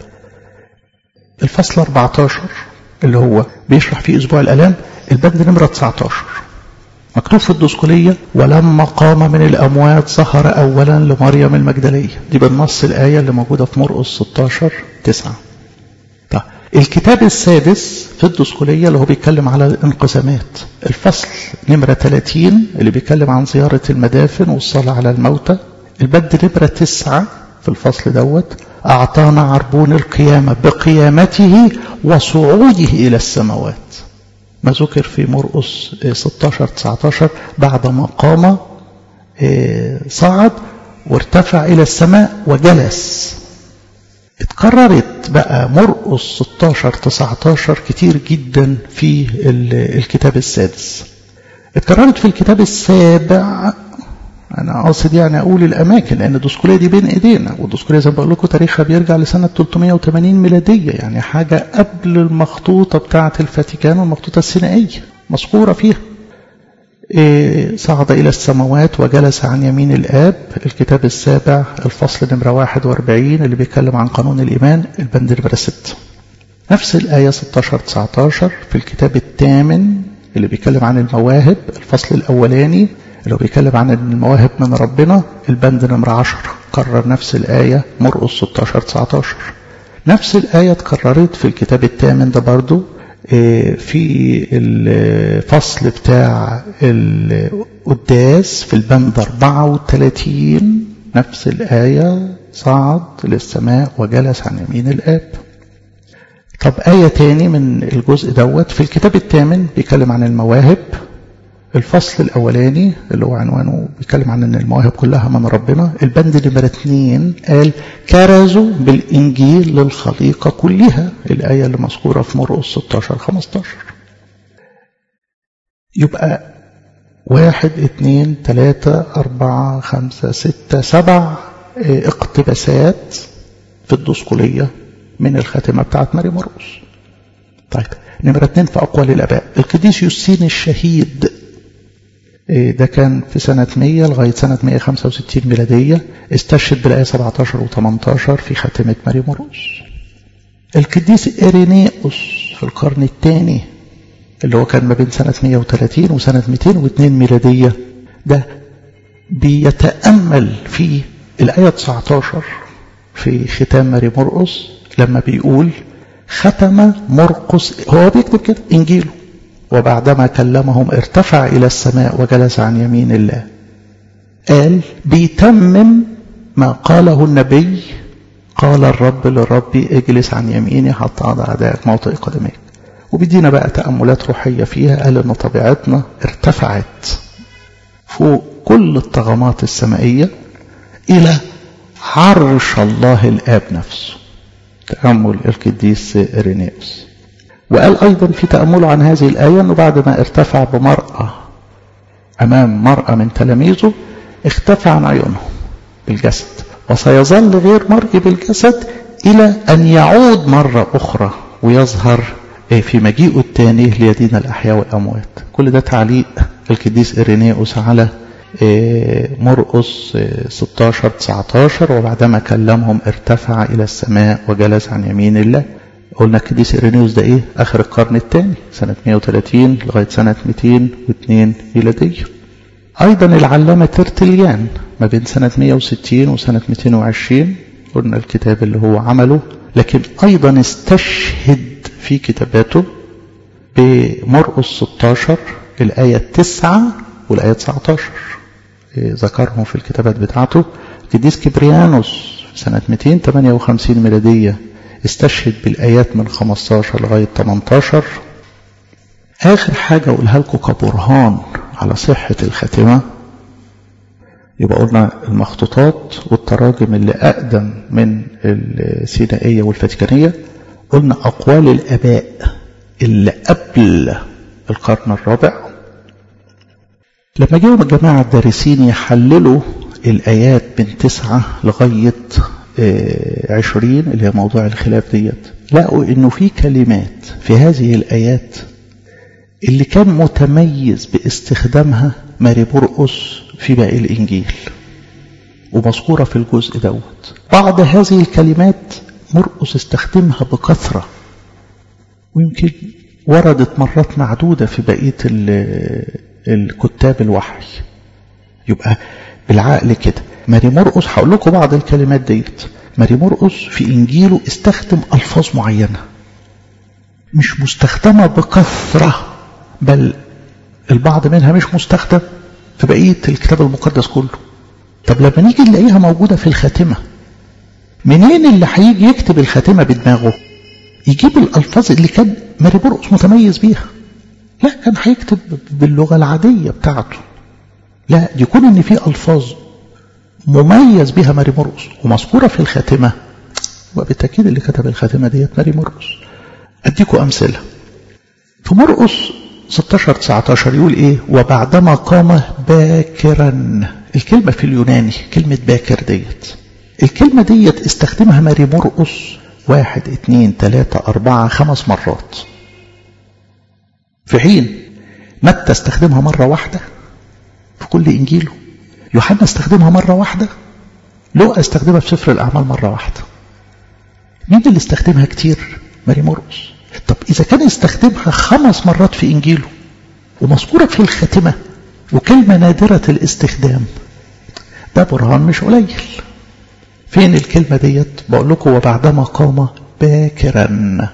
[SPEAKER 1] الفصل 14 اللي هو بيشرح فيه أسبوع الألام البند نمرة 19 مكتوب في الدسكولية ولما قام من الأموات ظهر أولا لمريم المجدلية دي بالنص الآية اللي موجودة في مرقس 16 9 طيب الكتاب السادس في الدسكولية اللي هو بيتكلم على الانقسامات الفصل نمرة 30 اللي بيتكلم عن زيارة المدافن والصلاة على الموتى البند نمرة 9 في الفصل دوت أعطانا عربون القيامة بقيامته وصعوده إلى السماوات ما ذكر في مرقس 16 19 بعد ما قام صعد وارتفع إلى السماء وجلس اتكررت بقى مرقس 16 19 كتير جدا في الكتاب السادس اتكررت في الكتاب السابع انا قاصد يعني اقول الاماكن لان الدسكوليه دي بين ايدينا والدسكوليه زي ما بقول لكم تاريخها بيرجع لسنه 380 ميلاديه يعني حاجه قبل المخطوطه بتاعه الفاتيكان والمخطوطه السينائيه مذكوره فيها إيه صعد الى السماوات وجلس عن يمين الاب الكتاب السابع الفصل نمره 41 اللي بيتكلم عن قانون الايمان البند نمره 6 نفس الايه 16 19 في الكتاب الثامن اللي بيتكلم عن المواهب الفصل الاولاني اللي هو بيتكلم عن المواهب من ربنا البند نمرة 10 كرر نفس الآية مرقس 16 19 نفس الآية اتكررت في الكتاب الثامن ده برضو في الفصل بتاع القداس في البند 34 نفس الآية صعد للسماء وجلس عن يمين الآب طب آية تاني من الجزء دوت في الكتاب الثامن بيتكلم عن المواهب الفصل الأولاني اللي هو عنوانه بيتكلم عن أن المواهب كلها من ربنا البند نمرة اتنين قال كرزوا بالإنجيل للخليقة كلها الآية اللي مذكورة في مرقس 16 15 يبقى واحد اتنين تلاتة أربعة خمسة ستة سبع اقتباسات في الدسكولية من الخاتمة بتاعت ماري مرقس طيب نمرة اتنين في أقوال الآباء القديس يوسين الشهيد ده كان في سنة 100 لغاية سنة 165 ميلادية استشهد بالآية 17 و 18 في خاتمة ماري مرقس القديس إيرينيوس في القرن الثاني اللي هو كان ما بين سنة 130 وسنة 202 ميلادية ده بيتأمل في الآية 19 في ختام ماري مرقس لما بيقول ختم مرقس هو بيكتب كده إنجيله وبعدما كلمهم ارتفع إلى السماء وجلس عن يمين الله قال بيتمم ما قاله النبي قال الرب للرب اجلس عن يميني حتى أضع أعدائك موطئ قدميك وبيدينا بقى تأملات روحية فيها قال إن طبيعتنا ارتفعت فوق كل الطغمات السمائية إلى عرش الله الآب نفسه تأمل القديس إرينيوس وقال أيضا في تأمله عن هذه الآية أنه بعد ما ارتفع بمرأة أمام مرأة من تلاميذه اختفى عن عيونهم بالجسد وسيظل غير مرئي بالجسد إلى أن يعود مرة أخرى ويظهر في مجيئه الثاني ليدين الأحياء والأموات كل ده تعليق القديس إرينيوس على مرقس 16 19 وبعدما كلمهم ارتفع إلى السماء وجلس عن يمين الله قلنا القديس إيرينيوس ده إيه آخر القرن الثاني سنة 130 لغاية سنة 202 ميلادية أيضا العلامة ترتليان ما بين سنة 160 وسنة 220 قلنا الكتاب اللي هو عمله لكن أيضا استشهد في كتاباته بمرقس 16 الآية 9 والآية 19 ذكرهم في الكتابات بتاعته القديس كبريانوس في سنة 258 ميلادية استشهد بالآيات من 15 لغاية 18 آخر حاجة أقولها لكم كبرهان على صحة الخاتمة يبقى قلنا المخطوطات والتراجم اللي أقدم من السينائية والفاتيكانية قلنا أقوال الآباء اللي قبل القرن الرابع لما جاءوا الجماعة الدارسين يحللوا الآيات من تسعة لغاية عشرين اللي هي موضوع الخلاف ديت لقوا انه في كلمات في هذه الآيات اللي كان متميز باستخدامها ماري مرقس في باقي الإنجيل ومذكورة في الجزء دوت بعض هذه الكلمات مرقس استخدمها بكثرة ويمكن وردت مرات معدودة في بقية الكتاب الوحي يبقى بالعقل كده ماري مرقس هقول لكم بعض الكلمات ديت ماري مرقس في إنجيله استخدم ألفاظ معينة مش مستخدمة بكثرة بل البعض منها مش مستخدم في بقية الكتاب المقدس كله طب لما نيجي نلاقيها موجودة في الخاتمة منين اللي هيجي يكتب الخاتمة بدماغه يجيب الألفاظ اللي كان ماري مرقس متميز بيها لا كان هيكتب باللغة العادية بتاعته لا يكون ان في ألفاظ مميز بها ماري مرقس ومذكورة في الخاتمة وبالتأكيد اللي كتب الخاتمة ديت ماري مرقس أديكم أمثلة في مرقس 16 19 يقول إيه وبعدما قام باكرا الكلمة في اليوناني كلمة باكر ديت الكلمة ديت استخدمها ماري مرقس واحد اتنين تلاتة أربعة خمس مرات في حين متى استخدمها مرة واحدة في كل إنجيله يوحنا استخدمها مرة واحدة لوقا استخدمها في سفر الأعمال مرة واحدة مين اللي استخدمها كتير ماري مرقس طب إذا كان استخدمها خمس مرات في إنجيله ومذكورة في الخاتمة وكلمة نادرة الاستخدام ده برهان مش قليل فين الكلمة ديت بقول لكم وبعدما قام باكرا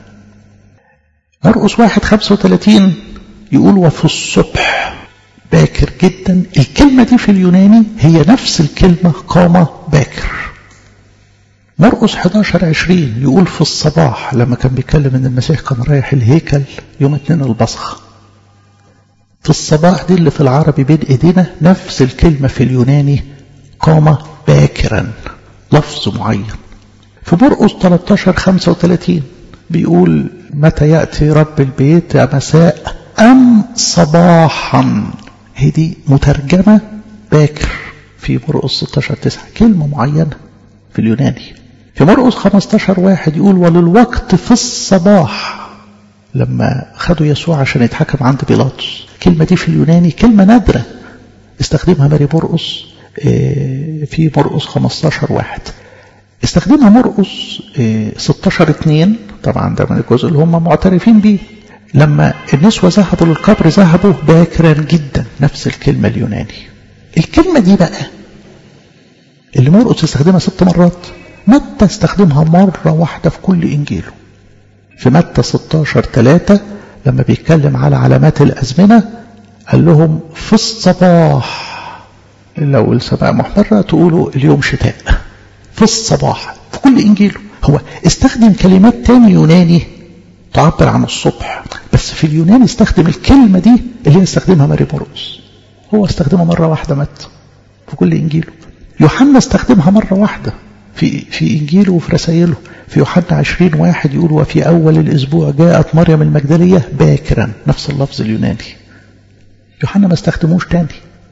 [SPEAKER 1] مرقس واحد خمسة وثلاثين يقول وفي الصبح باكر جدا الكلمة دي في اليوناني هي نفس الكلمة قام باكر مرقس 11 20 يقول في الصباح لما كان بيتكلم ان المسيح كان رايح الهيكل يوم اتنين البصخ في الصباح دي اللي في العربي بين ايدينا نفس الكلمة في اليوناني قام باكرا لفظ معين في مرقس 13 35 بيقول متى يأتي رب البيت مساء أم صباحا هي دي مترجمة باكر في مرقس 16 9 كلمة معينة في اليوناني في مرقس 15 واحد يقول وللوقت في الصباح لما خدوا يسوع عشان يتحكم عند بيلاطس الكلمة دي في اليوناني كلمة نادرة استخدمها ماري مرقس في مرقس 15 واحد استخدمها مرقس 16 2 طبعا ده من الجزء اللي هم معترفين بيه لما النسوة ذهبوا للقبر ذهبوا باكرا جدا نفس الكلمة اليوناني الكلمة دي بقى اللي مرقس استخدمها ست مرات متى استخدمها مرة واحدة في كل إنجيله في متى 16 3 لما بيتكلم على علامات الأزمنة قال لهم في الصباح لو السماء محمرة تقولوا اليوم شتاء في الصباح في كل إنجيله هو استخدم كلمات تاني يوناني تعبر عن الصبح بس في اليونان استخدم الكلمة دي اللي هي استخدمها ماري مرقس هو استخدمها مرة واحدة مات في كل إنجيله يوحنا استخدمها مرة واحدة في في إنجيله وفي رسائله في يوحنا 20 واحد يقول وفي أول الأسبوع جاءت مريم المجدلية باكرا نفس اللفظ اليوناني يوحنا ما استخدموش تاني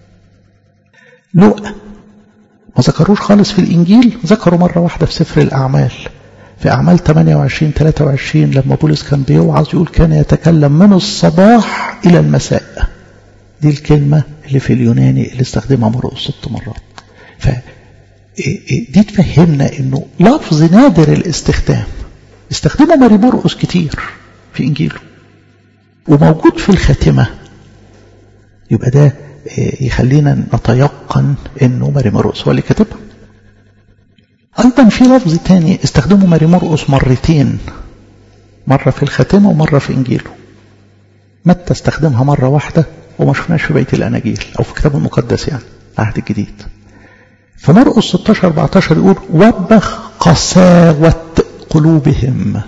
[SPEAKER 1] لوقا ما ذكروش خالص في الإنجيل ذكروا مرة واحدة في سفر الأعمال في أعمال 28 23 لما بولس كان بيوعظ يقول كان يتكلم من الصباح إلى المساء دي الكلمة اللي في اليوناني اللي استخدمها مرقس ست مرات ف دي تفهمنا انه لفظ نادر الاستخدام استخدمه ماري مرقس كتير في انجيله وموجود في الخاتمه يبقى ده يخلينا نتيقن انه ماري مرقس هو اللي كاتبها ايضا في لفظ تاني استخدمه ماري مرقس مرتين مره في الخاتمه ومره في انجيله متى استخدمها مره واحده وما شفناش في بيت الاناجيل او في الكتاب المقدس يعني العهد الجديد فمرقس 16 14 يقول وبخ قساوة قلوبهم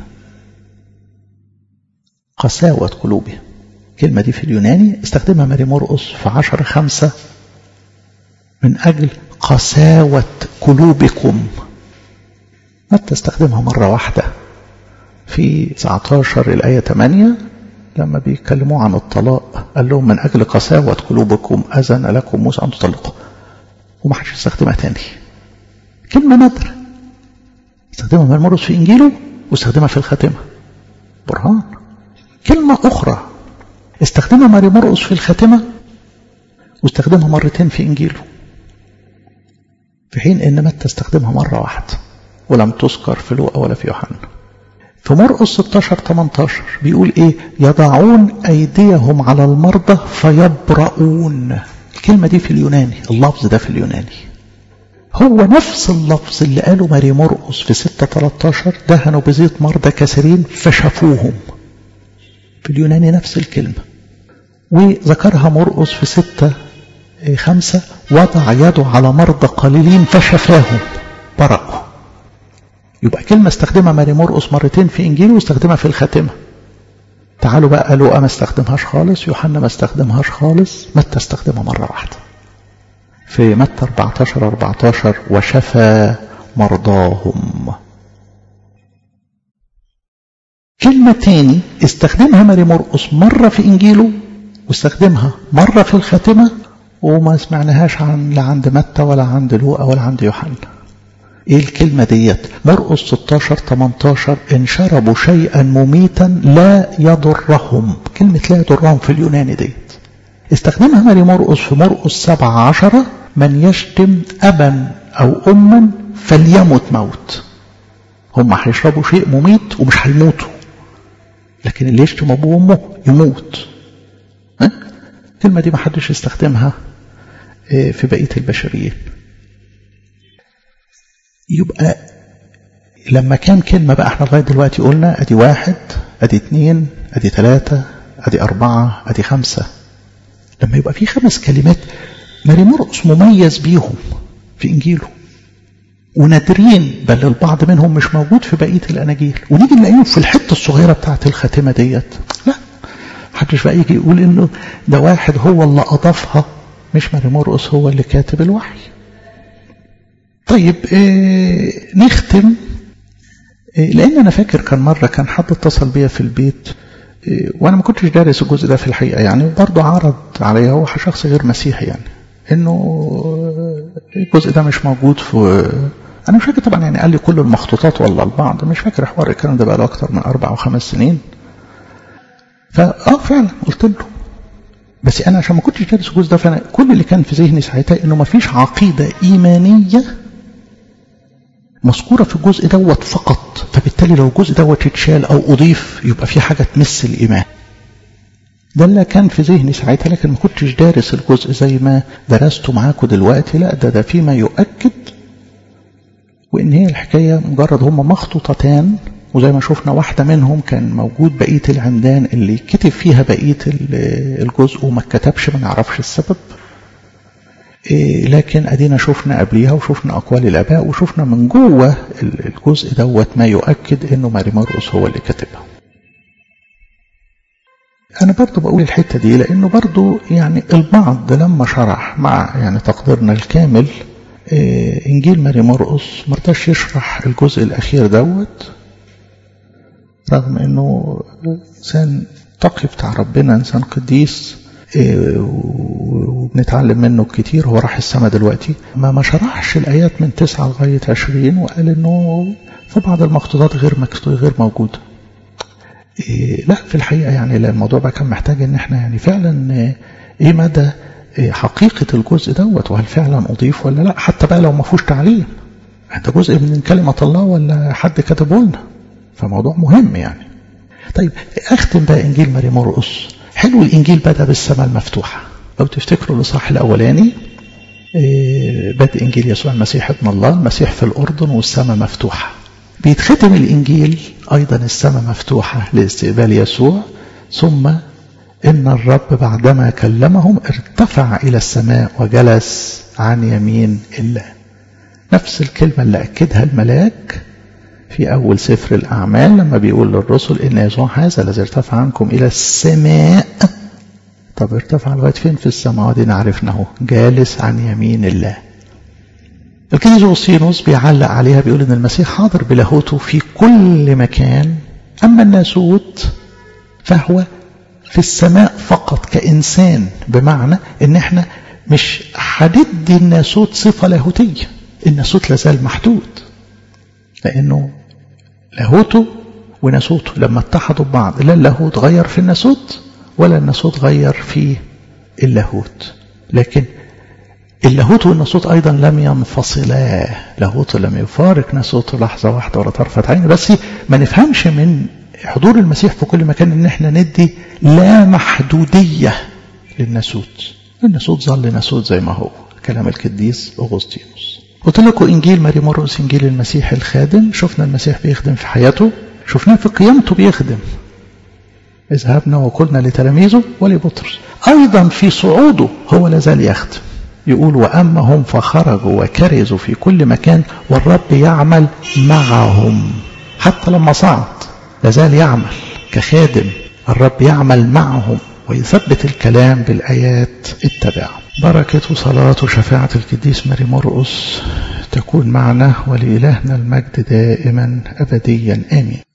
[SPEAKER 1] قساوة قلوبهم الكلمة دي في اليوناني استخدمها ماري مرقس في 10 5 من أجل قساوة قلوبكم متى استخدمها مرة واحدة في 19 الآية 8 لما بيتكلموا عن الطلاق قال لهم من أجل قساوة قلوبكم أذن لكم موسى أن تطلقوا وما حدش يستخدمها تاني كلمة نادرة استخدمها ماري مرقس في إنجيله واستخدمها في الخاتمة برهان كلمة أخرى استخدمها ماري مرقس في الخاتمة واستخدمها مرتين في إنجيله في حين ان متى استخدمها مرة واحدة ولم تذكر في لوقا ولا في يوحنا في مرقس 16 18 بيقول ايه يضعون ايديهم على المرضى فيبرؤون الكلمة دي في اليوناني اللفظ ده في اليوناني هو نفس اللفظ اللي قاله ماري مرقس في 6 13 دهنوا بزيت مرضى كثيرين فشفوهم في اليوناني نفس الكلمة وذكرها مرقس في 6 خمسة وضع يده على مرضى قليلين فشفاهم برأوا يبقى كلمة استخدمها ماري مرقس مرتين في إنجيله واستخدمها في الخاتمة تعالوا بقى لوقا ما استخدمهاش خالص يوحنا ما استخدمهاش خالص متى استخدمها مرة واحدة في متى 14 14 وشفى مرضاهم كلمة تاني استخدمها ماري مرقس مرة في إنجيله واستخدمها مرة في الخاتمة وما سمعناهاش عن لا عند متى ولا عند لوقا ولا عند يوحنا ايه الكلمة ديت مرقس 16 18 ان شربوا شيئا مميتا لا يضرهم كلمة لا يضرهم في اليوناني ديت استخدمها ماري مرقس في مرقس 7 10 من يشتم أبا أو أما فليمت موت هم هيشربوا شيء مميت ومش هيموتوا لكن اللي يشتم أبوه وأمه يموت ها؟ الكلمة دي ما حدش يستخدمها في بقية البشريين يبقى لما كان كلمة بقى احنا لغاية دلوقتي قلنا ادي واحد ادي اتنين ادي تلاتة ادي اربعة ادي خمسة لما يبقى في خمس كلمات ماري مرقس مميز بيهم في انجيله ونادرين بل البعض منهم مش موجود في بقية الاناجيل ونيجي نلاقيهم في الحتة الصغيرة بتاعت الخاتمة ديت لا محدش بقى يجي يقول انه ده واحد هو اللي اضافها مش ماري مرقس هو اللي كاتب الوحي طيب إيه نختم إيه لان انا فاكر كان مره كان حد اتصل بيا في البيت إيه وانا ما كنتش دارس الجزء ده في الحقيقه يعني برضه عرض عليا هو شخص غير مسيحي يعني انه الجزء ده مش موجود في انا مش فاكر طبعا يعني قال لي كل المخطوطات ولا البعض مش فاكر حوار الكلام ده بقى له اكتر من اربع او خمس سنين فاه فعلا قلت له بس انا عشان ما كنتش دارس الجزء ده فانا كل اللي كان في ذهني ساعتها انه ما فيش عقيده ايمانيه مذكوره في الجزء دوت فقط فبالتالي لو الجزء دوت اتشال او اضيف يبقى في حاجه تمس الايمان ده اللي كان في ذهني ساعتها لكن ما كنتش دارس الجزء زي ما درسته معاكم دلوقتي لا ده ده فيما يؤكد وان هي الحكايه مجرد هم مخطوطتان وزي ما شفنا واحدة منهم كان موجود بقية العمدان اللي كتب فيها بقية الجزء وما كتبش ما نعرفش السبب إيه لكن ادينا شفنا قبليها وشفنا اقوال الاباء وشفنا من جوه الجزء دوت ما يؤكد انه ماري مرقس هو اللي كتبها انا برضو بقول الحتة دي لانه برضو يعني البعض لما شرح مع يعني تقديرنا الكامل إيه انجيل ماري مرقس مرضاش يشرح الجزء الاخير دوت رغم انه انسان تقي بتاع ربنا انسان قديس وبنتعلم منه كتير هو راح السماء دلوقتي ما ما شرحش الايات من تسعة لغاية عشرين وقال انه في بعض المخطوطات غير غير موجودة لا في الحقيقة يعني الموضوع بقى كان محتاج ان احنا يعني فعلا ايه مدى حقيقة الجزء دوت وهل فعلا اضيف ولا لا حتى بقى لو ما فيهوش تعليم ده جزء من كلمة الله ولا حد كتبه لنا فموضوع مهم يعني طيب اختم بقى انجيل ماري مرقس حلو الانجيل بدا بالسماء المفتوحه لو تفتكروا الاصحاح الاولاني بدء انجيل يسوع المسيح ابن الله المسيح في الاردن والسماء مفتوحه بيتختم الانجيل ايضا السماء مفتوحه لاستقبال يسوع ثم ان الرب بعدما كلمهم ارتفع الى السماء وجلس عن يمين الله نفس الكلمه اللي اكدها الملاك في أول سفر الأعمال لما بيقول للرسل إن يسوع هذا الذي ارتفع عنكم إلى السماء طب ارتفع لغاية فين في السماء دي عرفناه جالس عن يمين الله الكنيسة أوسينوس بيعلق عليها بيقول إن المسيح حاضر بلاهوته في كل مكان أما الناسوت فهو في السماء فقط كإنسان بمعنى إن إحنا مش هندي الناسوت صفة لاهوتية الناسوت لازال محدود لأنه لاهوته وناسوته لما اتحدوا ببعض لا اللاهوت غير في الناسوت ولا الناسوت غير في اللاهوت لكن اللاهوت والناسوت أيضا لم ينفصلا لاهوت لم يفارق ناسوت لحظة واحدة ولا طرفة عين بس ما نفهمش من حضور المسيح في كل مكان ان احنا ندي لا محدودية للناسوت الناسوت ظل ناسوت زي ما هو كلام القديس أغسطينوس قلت لكم إنجيل ماري مرقس إنجيل المسيح الخادم شفنا المسيح بيخدم في حياته شفناه في قيامته بيخدم اذهبنا وقلنا لتلاميذه ولبطرس أيضا في صعوده هو لازال يخدم يقول وأما هم فخرجوا وكرزوا في كل مكان والرب يعمل معهم حتى لما صعد لازال يعمل كخادم الرب يعمل معهم ويثبت الكلام بالآيات التابعة بركة صلاة وشفاعة القديس ماري مرقس تكون معنا ولإلهنا المجد دائما أبديا آمين